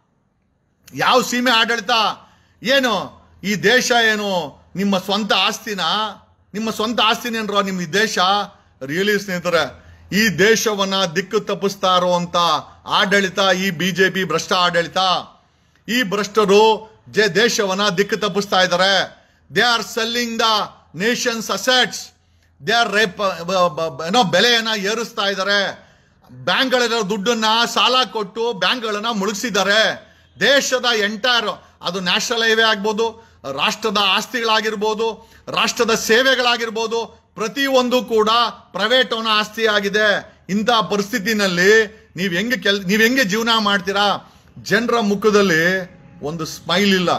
ಯಾವ ಸೀಮೆ ಆಡಳಿತ ಏನು ಈ ದೇಶ ಏನು ನಿಮ್ಮ ಸ್ವಂತ ಆಸ್ತಿನ ನಿಮ್ಮ ಸ್ವಂತ ಆಸ್ತಿನೇನ್ರೋ ನಿಮ್ಮ ಈ ದೇಶ ರಿಯಲಿ ಸ್ನೇಹಿತರೆ ಈ ದೇಶವನ್ನ ದಿಕ್ಕು ತಪ್ಪಿಸ್ತಾ ಇರುವಂತ ಆಡಳಿತ ಈ ಬಿಜೆಪಿ ಭ್ರಷ್ಟ ಆಡಳಿತ ಈ ಭ್ರಷ್ಟರು ಜೆ ದೇಶವನ್ನ ದಿಕ್ಕು ತಪ್ಪಿಸ್ತಾ ಇದ್ದಾರೆ they are selling the nation's assets they are rape ಏನೋ ಬೆಲೆಯನ್ನ ಏರಿಸ್ತಾ ಇದ್ದಾರೆ ಬ್ಯಾಂಕ್ಗಳಿರೋ ದುಡ್ಡನ್ನ ಸಾಲ ಕೊಟ್ಟು ಬ್ಯಾಂಕ್ಗಳನ್ನ ಮುಳುಗಿಸಿದ್ದಾರೆ ದೇಶದ ಎಂಟೈರ್ ಅದು ನ್ಯಾಷನಲ್ ಹೈವೇ ಆಗ್ಬೋದು ರಾಷ್ಟ್ರದ ಆಸ್ತಿಗಳಾಗಿರ್ಬೋದು ರಾಷ್ಟ್ರದ ಸೇವೆಗಳಾಗಿರ್ಬೋದು ಪ್ರತಿಯೊಂದು ಕೂಡ ಪ್ರೈವೇಟ್ ಅವನ ಆಸ್ತಿ ಆಗಿದೆ ಇಂಥ ಪರಿಸ್ಥಿತಿನಲ್ಲಿ ನೀವು ಹೆಂಗೆ ಕೆಲ್ ನೀವು ಹೆಂಗೆ ಜೀವನ ಮಾಡ್ತೀರಾ ಜನರ ಮುಖದಲ್ಲಿ ಒಂದು ಸ್ಮೈಲ್ ಇಲ್ಲ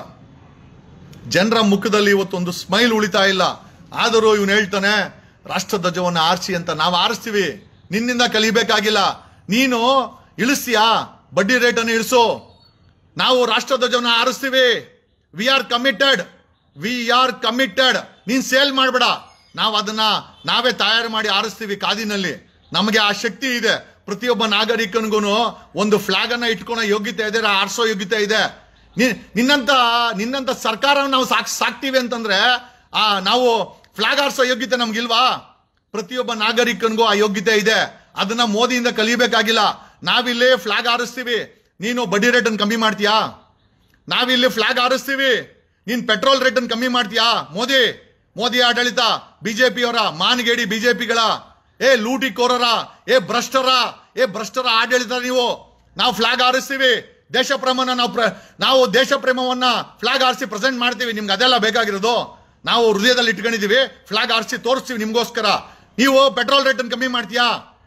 ಜನರ ಮುಖದಲ್ಲಿ ಇವತ್ತೊಂದು ಸ್ಮೈಲ್ ಉಳಿತಾ ಇಲ್ಲ ಆದರೂ ಇವನು ಹೇಳ್ತಾನೆ ರಾಷ್ಟ್ರಧ್ವಜವನ್ನು ಆರಿಸಿ ಅಂತ ನಾವು ಆರಿಸ್ತೀವಿ ನಿನ್ನಿಂದ ಕಲಿಬೇಕಾಗಿಲ್ಲ ನೀನು ಇಳಿಸ್ತೀಯಾ ಬಡ್ಡಿ ರೇಟನ್ನು ಇಳಿಸು ನಾವು ರಾಷ್ಟ್ರಧ್ವಜವನ್ನು ಆರಿಸ್ತೀವಿ we are committed we are committed ನೀನ್ ಸೇಲ್ ಮಾಡಬೇಡ ನಾವು ಅದನ್ನ ನಾವೇ ತಯಾರು ಮಾಡಿ ಆರಿಸ್ತೀವಿ ಕಾದಿನಲ್ಲಿ ನಮಗೆ ಆ ಶಕ್ತಿ ಇದೆ ಪ್ರತಿಯೊಬ್ಬ ನಾಗರಿಕನಿಗೂ ಒಂದು ಫ್ಲಾಗ್ ಅನ್ನ ಇಟ್ಕೊಳೋ ಯೋಗ್ಯತೆ ಇದೆ ಆರಿಸೋ ಯೋಗ್ಯತೆ ಇದೆ ನಿ- ನಿನ್ನಂತ ನಿನ್ನಂತ ಸರ್ಕಾರವನ್ನು ನಾವು ಸಾಕ್ ಸಾಕ್ತೀವಿ ಅಂತಂದ್ರೆ ಆ ನಾವು ಫ್ಲಾಗ್ ಆರಿಸೋ ಯೋಗ್ಯತೆ ನಮ್ಗಿಲ್ವಾ ಪ್ರತಿಯೊಬ್ಬ ನಾಗರಿಕನಿಗೂ ಆ ಯೋಗ್ಯತೆ ಇದೆ ಅದನ್ನ ಮೋದಿಯಿಂದ ಕಲಿಬೇಕಾಗಿಲ್ಲ ನಾವಿಲ್ಲಿ ಫ್ಲಾಗ್ ಆರಿಸ್ತೀವಿ ನೀನು ಬಡ್ಡಿ ರೇಟನ್ನು ಕಮ್ಮಿ ಮಾಡ್ತೀಯಾ ನಾವಿಲ್ಲಿ ಫ್ಲಾಗ್ ಆರಿಸ್ತೀವಿ ನೀನ್ ಪೆಟ್ರೋಲ್ ರೇಟ್ ಕಮ್ಮಿ ಮಾಡ್ತೀಯಾ ಮೋದಿ ಮೋದಿ ಆಡಳಿತ ಬಿಜೆಪಿಯವರ ಮಾನ್ಗೇಡಿ ಬಿಜೆಪಿಗಳ ಏ ಲೂಟಿಕೋರರ ಏ ಭ್ರಷ್ಟರ ಏ ಭ್ರಷ್ಟರ ಆಡಳಿತ ನೀವು ನಾವು ಫ್ಲಾಗ್ ಆರಿಸ್ತೀವಿ ದೇಶ ಪ್ರೇಮನ ನಾವು ಪ್ರ- ನಾವು ದೇಶ ಪ್ರೇಮವನ್ನ ಫ್ಲಾಗ್ ಆರಿಸಿ ಪ್ರೆಸೆಂಟ್ ಮಾಡ್ತೀವಿ ನಿಮ್ಗೆ ಅದೆಲ್ಲ ಬೇಕಾಗಿರೋದು ನಾವು ಹೃದಯದಲ್ಲಿ ಇಟ್ಕೊಂಡಿದೀವಿ ಫ್ಲಾಗ್ ಆರಿಸಿ ತೋರಿಸ್ತೀವಿ ನಿಮ್ಗೋಸ್ಕರ ನೀವು ಪೆಟ್ರೋಲ್ ರೇಟ್ ಕಮ್ಮಿ ಮಾಡ್ತೀಯಾ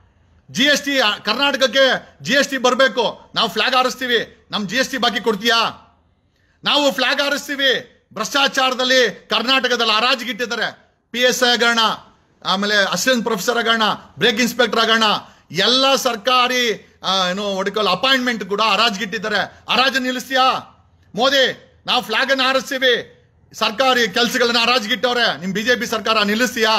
ಜಿ ಎಸ್ ಟಿ ಕರ್ನಾಟಕಕ್ಕೆ ಜಿ ಎಸ್ ಟಿ ಬರಬೇಕು ನಾವು ಫ್ಲಾಗ್ ಆರಿಸ್ತೀವಿ ನಮ್ ಜಿ ಎಸ್ ಟಿ ಬಾಕಿ ಕೊಡ್ತೀಯಾ ನಾವು ಫ್ಲಾಗ್ ಆರಿಸ್ತೀವಿ ಭ್ರಷ್ಟಾಚಾರದಲ್ಲಿ ಕರ್ನಾಟಕದಲ್ಲಿ ಹರಾಜಿಗಿಟ್ಟಿದ್ದಾರೆ ಪಿ ಎಸ್ ಐ ಆಗೋಣ ಆಮೇಲೆ ಅಸಿಸ್ಟೆಂಟ್ ಪ್ರೊಫೆಸರ್ ಆಗೋಣ ಬ್ರೇಕ್ ಇನ್ಸ್ಪೆಕ್ಟರ್ ಆಗೋಣ ಎಲ್ಲ ಸರ್ಕಾರಿ ಆ, ಏನು ಒಡಿಕಲ್ ಅಪಾಯಿಂಟ್ಮೆಂಟ್ ಕೂಡ ಹರಾಜಿಗಿಟ್ಟಿದ್ದಾರೆ ಹರಾಜು ನಿಲ್ಲಿಸ್ತೀಯಾ ಮೋದಿ ನಾವು ಫ್ಲಾಗ್ ಅನ್ನು ಹಾರಿಸ್ತೀವಿ ಸರ್ಕಾರಿ ಕೆಲಸಗಳನ್ನ ಹರಾಜಿಗಿಟ್ಟವ್ರೆ ನಿಮ್ ಬಿಜೆಪಿ ಸರ್ಕಾರ ನಿಲ್ಲಿಸ್ತೀಯಾ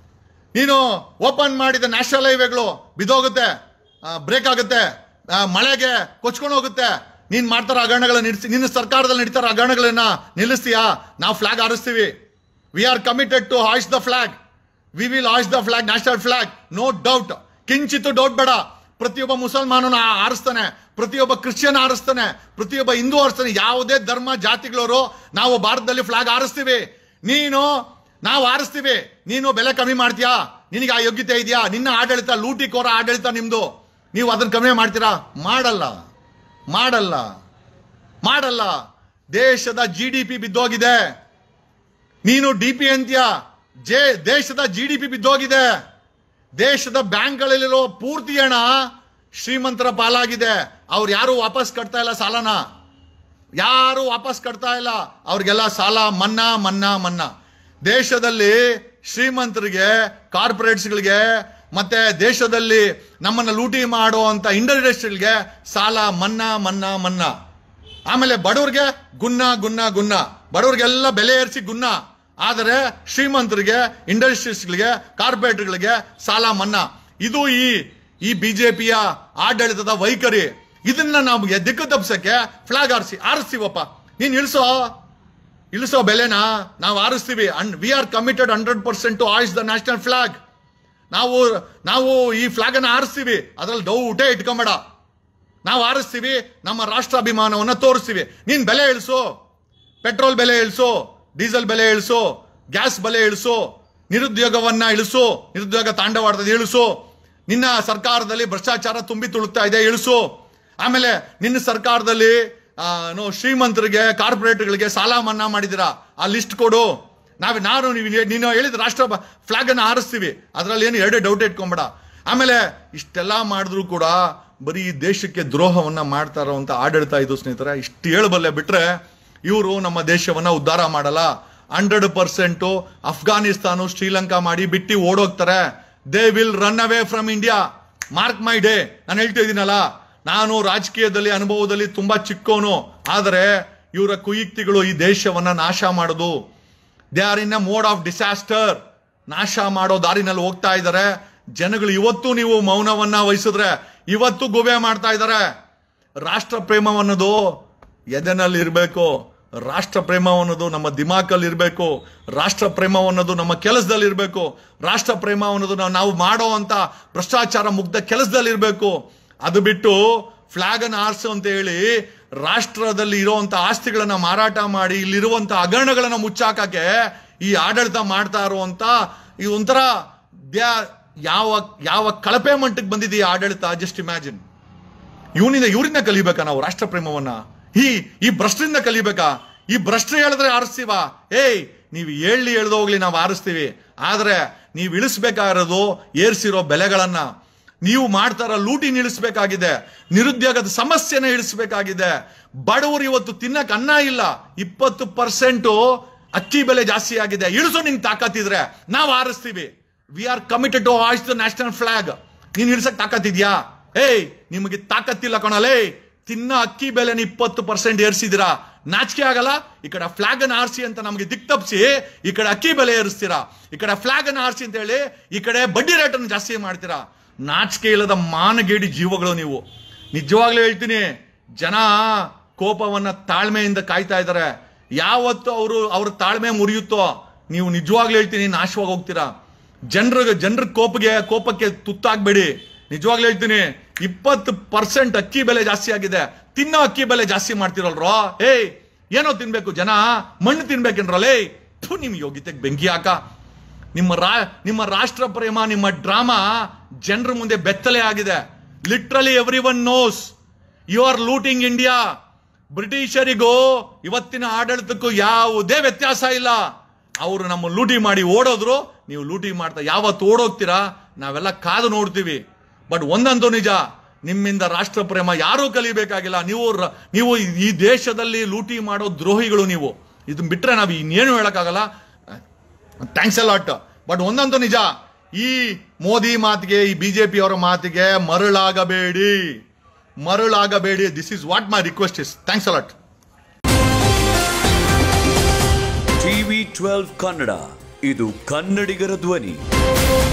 ನೀನು ಓಪನ್ ಮಾಡಿದ ನ್ಯಾಷನಲ್ ಹೈವೇಗಳು ಬಿದ್ದೋಗುತ್ತೆ ಬ್ರೇಕ್ ಆಗುತ್ತೆ ಆ, ಮಳೆಗೆ ಕೊಚ್ಕೊಂಡು ಹೋಗುತ್ತೆ ನೀನ್ ಮಾಡ್ತಾರ ಹಗರಣಗಳನ್ನ ನಿಲ್ಲಿಸಿ ನಿನ್ನ ಸರ್ಕಾರದಲ್ಲಿ ನಡೀತಾರ ಹಗರಣಗಳನ್ನ ನಿಲ್ಲಿಸ್ತೀಯಾ ನಾವು ಫ್ಲಾಗ್ ಹಾರಿಸ್ತೀವಿ we are committed to hoist the flag we will hoist the flag national flag no doubt ಕಿಂಚಿತ್ತು ಡೌಟ್ ಬೇಡ ಪ್ರತಿಯೊಬ್ಬ ಮುಸಲ್ಮಾನನ ಆರಿಸ್ತಾನೆ ಪ್ರತಿಯೊಬ್ಬ ಕ್ರಿಶ್ಚಿಯನ್ ಆರಿಸ್ತಾನೆ ಪ್ರತಿಯೊಬ್ಬ ಹಿಂದೂ ಆರಿಸ್ತಾನೆ ಯಾವುದೇ ಧರ್ಮ ಜಾತಿಗಳವರು ನಾವು ಭಾರತದಲ್ಲಿ ಫ್ಲಾಗ್ ಆರಿಸ್ತೀವಿ ನೀನು ನಾವು ಆರಿಸ್ತೀವಿ ನೀನು ಬೆಲೆ ಕಮ್ಮಿ ಮಾಡ್ತೀಯಾ ನಿನಗೆ ಆ ಯೋಗ್ಯತೆ ಇದೆಯಾ ನಿನ್ನ ಆಡಳಿತ ಲೂಟಿಕೋರ ಆಡಳಿತ ನಿಮ್ದು ನೀವು ಅದನ್ನ ಕಮ್ಮಿ ಮಾಡ್ತೀರಾ ಮಾಡಲ್ಲ ಮಾಡಲ್ಲ ಮಾಡಲ್ಲ ದೇಶದ ಜಿ ಡಿ ಪಿ ಬಿದ್ದೋಗಿದೆ ನೀನು ಡಿ ಪಿ ಅಂತ್ಯ ಜೇ ದೇಶದ ಜಿ ಡಿ ಪಿ ಬಿದ್ದೋಗಿದೆ ದೇಶದ ಬ್ಯಾಂಕ್ಗಳಲ್ಲಿರೋ ಪೂರ್ತಿ ಹಣ ಶ್ರೀಮಂತರ ಪಾಲಾಗಿದೆ ಅವ್ರು ಯಾರು ವಾಪಸ್ ಕಟ್ತಾ ಇಲ್ಲ ಸಾಲನ ಯಾರು ವಾಪಸ್ ಕಟ್ತಾ ಇಲ್ಲ ಅವ್ರಿಗೆಲ್ಲ ಸಾಲ ಮನ್ನಾ ಮನ್ನಾ ಮನ್ನಾ ದೇಶದಲ್ಲಿ ಶ್ರೀಮಂತರಿಗೆ ಕಾರ್ಪೊರೇಟ್ಸ್ಗಳಿಗೆ ಮತ್ತೆ ದೇಶದಲ್ಲಿ ನಮ್ಮನ್ನ ಲೂಟಿ ಮಾಡುವಂತ ಇಂಡಸ್ಟ್ರಿಗಳಿಗೆ ಸಾಲ ಮನ್ನಾ ಮನ್ನಾ ಮನ್ನಾ ಆಮೇಲೆ ಬಡವ್ರಿಗೆ ಗುನ್ನ ಗುನ್ನ ಗುನ್ನ ಬಡವ್ರಿಗೆಲ್ಲ ಬೆಲೆ ಏರಿಸಿ ಗುನ್ನ ಆದರೆ ಶ್ರೀಮಂತರಿಗೆ ಇಂಡಸ್ಟ್ರೀಸ್ಗಳಿಗೆ ಕಾರ್ಪೊರೇಟ್ಗಳಿಗೆ ಸಾಲ ಮನ್ನಾ ಇದು ಈ ಈ ಬಿಜೆಪಿಯ ಆಡಳಿತದ ವೈಖರಿ ಇದನ್ನ ನಮಗೆ ದಿಕ್ಕು ತಪ್ಸಕ್ಕೆ ಫ್ಲಾಗ್ ಆರಿಸಿ ಆರಿಸ್ತೀವಪ್ಪ ನೀನ್ ಇಳಿಸೋ ಇಳಿಸೋ ಬೆಲೆನ ನಾವು ಆರಿಸ್ತೀವಿ and we are committed hundred percent to hoist the national flag ನಾವು ನಾವು ಈ ಫ್ಲಾಗ್ ಅನ್ನ ಆರಿಸ್ತೀವಿ ಅದ್ರಲ್ಲಿ ಡೌಟೇ ಇಟ್ಕೊಂಬೇಡ ನಾವು ಆರಿಸ್ತೀವಿ ನಮ್ಮ ರಾಷ್ಟ್ರಾಭಿಮಾನವನ್ನ ತೋರಿಸ್ತೀವಿ ನೀನ್ ಬೆಲೆ ಇಳಿಸು ಪೆಟ್ರೋಲ್ ಬೆಲೆ ಇಳಿಸು ಡೀಸೆಲ್ ಬೆಲೆ ಇಳಿಸು ಗ್ಯಾಸ್ ಬೆಲೆ ಇಳಿಸು ನಿರುದ್ಯೋಗವನ್ನ ಇಳಿಸು ನಿರುದ್ಯೋಗ ತಾಂಡವಾಡ್ತದೆ ಇಳಿಸು ನಿನ್ನ ಸರ್ಕಾರದಲ್ಲಿ ಭ್ರಷ್ಟಾಚಾರ ತುಂಬಿ ತುಳುಕ್ತಾ ಇದೆ ಇಳಿಸು ಆಮೇಲೆ ನಿನ್ನ ಸರ್ಕಾರದಲ್ಲಿ ಆ, ಏನು ಶ್ರೀಮಂತರಿಗೆ ಕಾರ್ಪೊರೇಟ್ಗಳಿಗೆ ಸಾಲ ಮನ್ನಾ ಮಾಡಿದಿರಾ ಆ ಲಿಸ್ಟ್ ಕೊಡು ನಾವ್ ನಾನು ನೀವು ನೀನು ಹೇಳಿದ ರಾಷ್ಟ್ರ ಫ್ಲಾಗ್ ಅನ್ನ ಹಾರಿಸ್ತೀವಿ ಅದ್ರಲ್ಲಿ ಏನು ಎರಡೇ ಡೌಟ್ ಇಟ್ಕೊಂಬೇಡ ಆಮೇಲೆ ಇಷ್ಟೆಲ್ಲ ಮಾಡಿದ್ರು ಕೂಡ ಬರೀ ಈ ದೇಶಕ್ಕೆ ದ್ರೋಹವನ್ನ ಮಾಡ್ತಾ ಇರೋಂಥ ಆಡಳಿತ ಇದು ಸ್ನೇಹಿತರೆ ಇಷ್ಟು ಹೇಳಬಲ್ಲೆ ಬಿಟ್ರೆ ಇವರು ನಮ್ಮ ದೇಶವನ್ನ ಉದ್ಧಾರ ಮಾಡಲ್ಲ ಹಂಡ್ರೆಡ್ ಪರ್ಸೆಂಟ್ ಅಫ್ಘಾನಿಸ್ತಾನ ಶ್ರೀಲಂಕಾ ಮಾಡಿ ಬಿಟ್ಟು ಓಡೋಗ್ತಾರೆ they will run away from India mark my day ನಾನು ಹೇಳ್ತಾ ಇದ್ದೀನಲ್ಲ ನಾನು ರಾಜಕೀಯದಲ್ಲಿ ಅನುಭವದಲ್ಲಿ ತುಂಬಾ ಚಿಕ್ಕೋನು ಆದರೆ ಇವರ ಕುಯುಕ್ತಿಗಳು ಈ ದೇಶವನ್ನ ನಾಶ ಮಾಡೋದು they are in a mode of disaster ನಾಶ ಮಾಡೋ ದಾರಿನಲ್ಲಿ ಹೋಗ್ತಾ ಇದ್ದಾರೆ ಜನಗಳು ಇವತ್ತು ನೀವು ಮೌನವನ್ನ ವಹಿಸಿದ್ರೆ ಇವತ್ತು ಗುಬೆ ಮಾಡ್ತಾ ಇದ್ದಾರೆ ರಾಷ್ಟ್ರ ಪ್ರೇಮವನ್ನೋದು ಎದೆನಲ್ಲಿ ಇರಬೇಕು ರಾಷ್ಟ್ರ ಪ್ರೇಮವನ್ನೋದು ನಮ್ಮ ದಿಮಾಕಲ್ಲಿ ಇರಬೇಕು ರಾಷ್ಟ್ರ ಪ್ರೇಮವನ್ನೋದು ನಮ್ಮ ಕೆಲಸದಲ್ಲಿ ಇರಬೇಕು ರಾಷ್ಟ್ರ ಪ್ರೇಮವನ್ನೋದು ನಾವು ನಾವು ಮಾಡೋ ಅಂತ ಭ್ರಷ್ಟಾಚಾರ ಮುಗ್ಧ ಕೆಲಸದಲ್ಲಿ ಇರಬೇಕು ಅದು ಬಿಟ್ಟು ಫ್ಲಾಗ್ ಅನ್ನು ಆರಿಸು ಅಂತ ಹೇಳಿ ರಾಷ್ಟ್ರದಲ್ಲಿ ಇರುವಂತ ಆಸ್ತಿಗಳನ್ನ ಮಾರಾಟ ಮಾಡಿ ಇಲ್ಲಿರುವಂತ ಹಗರಣಗಳನ್ನ ಮುಚ್ಚಾಕಕ್ಕೆ ಈ ಆಡಳಿತ ಮಾಡ್ತಾ ಇರುವಂತ ಈ ಒಂಥರ ದ್ಯಾ ಯಾವ ಯಾವ ಕಳಪೆ ಮಟ್ಟಕ್ಕೆ ಬಂದಿದೆಯಾ ಆಡಳಿತ ಜಸ್ಟ್ ಇಮ್ಯಾಜಿನ್ ಇವನಿಂದ ಇವರಿಂದ ಕಲಿಬೇಕಾ ನಾವು ರಾಷ್ಟ್ರ ಪ್ರೇಮವನ್ನ ಈ ಈ ಭ್ರಷ್ಟರಿಂದ ಕಲಿಬೇಕಾ ಈ ಭ್ರಷ್ಟ ಹೇಳಿದ್ರೆ ಆರಿಸ್ತೀವ ಏಯ್ ನೀವು ಹೇಳಿ ಹೇಳ್ದು ಹೋಗ್ಲಿ ನಾವು ಆರಿಸ್ತೀವಿ ಆದ್ರೆ ನೀವು ಇಳಿಸ್ಬೇಕಾಗಿರೋದು ಏರ್ಸಿರೋ ಬೆಲೆಗಳನ್ನ ನೀವು ಮಾಡ್ತಾರ ಲೂಟಿ ನಿಲ್ಲಿಸಬೇಕಾಗಿದೆ ನಿರುದ್ಯೋಗದ ಸಮಸ್ಯೆನ ಇಳಿಸಬೇಕಾಗಿದೆ ಬಡವರು ಇವತ್ತು ತಿನ್ನಕ್ ಅನ್ನ ಇಲ್ಲ ಇಪ್ಪತ್ತು ಪರ್ಸೆಂಟ್ ಅಕ್ಕಿ ಬೆಲೆ ಜಾಸ್ತಿ ಆಗಿದೆ ಇಳಿಸೋ ನಿಂಗೆ ತಾಕತ್ತಿದ್ರೆ ನಾವು ಆರಿಸ್ತೀವಿ we are committed to watch the national flag ನೀನ್ ಇಳಿಸಕ್ ತಾಕತ್ತಿದ್ಯಾ ಏಯ್ ನಿಮಗೆ ತಾಕತ್ತಿಲ್ಲ ಕಣಲೇ ತಿನ್ನ ಅಕ್ಕಿ ಬೆಲೆನ ಇಪ್ಪತ್ತು ಪರ್ಸೆಂಟ್ ಏರಿಸಿದಿರಾ ನಾಚಿಕೆ ಆಗಲ್ಲ ಈ ಕಡೆ ಫ್ಲಾಗ್ ಅನ್ನ ಆರಿಸಿ ಅಂತ ನಮಗೆ ದಿಕ್ ತಪ್ಪಿಸಿ ಈ ಕಡೆ ಅಕ್ಕಿ ಬೆಲೆ ಏರಿಸ್ತೀರಾ ಈ ಕಡೆ ಫ್ಲಾಗ್ ಅನ್ನ ಆರಿಸಿ ಅಂತ ಹೇಳಿ ಈ ಕಡೆ ಬಡ್ಡಿ ರೇಟ್ ಅನ್ನು ಜಾಸ್ತಿ ಮಾಡ್ತೀರಾ ನಾಚಿಕೆ ಇಲ್ಲದ ಮಾನಗೇಡಿ ಜೀವಗಳು ನೀವು ನಿಜವಾಗ್ಲೂ ಹೇಳ್ತೀನಿ ಜನ ಕೋಪವನ್ನ ತಾಳ್ಮೆಯಿಂದ ಕಾಯ್ತಾ ಇದ್ದಾರೆ ಯಾವತ್ತು ಅವರು ಅವ್ರ ತಾಳ್ಮೆ ಮುರಿಯುತ್ತೋ ನೀವು ನಿಜವಾಗ್ಲೂ ಹೇಳ್ತೀನಿ ನಾಶವಾಗಿ ಹೋಗ್ತೀರಾ ಜನರ ಜನರ ಕೋಪಗೆ ಕೋಪಕ್ಕೆ ತುತ್ತಾಗ್ಬೇಡಿ ನಿಜವಾಗ್ಲೂ ಹೇಳ್ತೀನಿ ಇಪ್ಪತ್ತು ಪರ್ಸೆಂಟ್ ಅಕ್ಕಿ ಬೆಲೆ ಜಾಸ್ತಿ ಆಗಿದೆ ತಿನ್ನೋ ಅಕ್ಕಿ ಬೆಲೆ ಜಾಸ್ತಿ ಮಾಡ್ತಿರಲ್ರೋ ಏಯ್ ಏನೋ ತಿನ್ಬೇಕು ಜನ ಮಣ್ಣು ತಿನ್ಬೇಕೇನ್ರಲ್ಲ ಏಯ್ ಥು, ನಿಮ್ ಯೋಗ್ಯತೆಗೆ ಬೆಂಕಿ ಹಾಕ ನಿಮ್ಮ ರಾ ನಿಮ್ಮ ರಾಷ್ಟ್ರ ಪ್ರೇಮ ನಿಮ್ಮ ಡ್ರಾಮಾ ಜನರ ಮುಂದೆ ಬೆತ್ತಲೆ ಆಗಿದೆ literally everyone knows you are looting India ಬ್ರಿಟಿಷರಿಗೂ ಇವತ್ತಿನ ಆಡಳಿತಕ್ಕೂ ಯಾವುದೇ ವ್ಯತ್ಯಾಸ ಇಲ್ಲ ಅವರು ನಮ್ಮ ಲೂಟಿ ಮಾಡಿ ಓಡೋದ್ರು ನೀವು ಲೂಟಿ ಮಾಡ್ತಾ ಯಾವತ್ತು ಓಡೋಗ್ತೀರಾ ನಾವೆಲ್ಲ ಕಾದು ನೋಡ್ತೀವಿ ಬಟ್ ಒಂದಂತೂ ನಿಜ ನಿಮ್ಮಿಂದ ರಾಷ್ಟ್ರ ಪ್ರೇಮ ಯಾರೂ ಕಲಿಬೇಕಾಗಿಲ್ಲ ನೀವು ರ- ನೀವು ಈ ದೇಶದಲ್ಲಿ ಲೂಟಿ ಮಾಡೋ ದ್ರೋಹಿಗಳು ನೀವು ಇದನ್ನ ಬಿಟ್ರೆ ನಾವು ಇನ್ನೇನು ಹೇಳಕ್ಕಾಗಲ್ಲ ಥ್ಯಾಂಕ್ಸ್ ಲಾಟ್ ಬಟ್ ಒಂದಂತೂ ನಿಜ ಈ ಮೋದಿ ಮಾತಿಗೆ ಈ ಬಿಜೆಪಿ ಅವರ ಮಾತಿಗೆ ಮರಳಾಗಬೇಡಿ ಮರಳಾಗಬೇಡಿ this is what my request is thanks lot TV twelve Kannada ಇದು ಕನ್ನಡಿಗರ ಧ್ವನಿ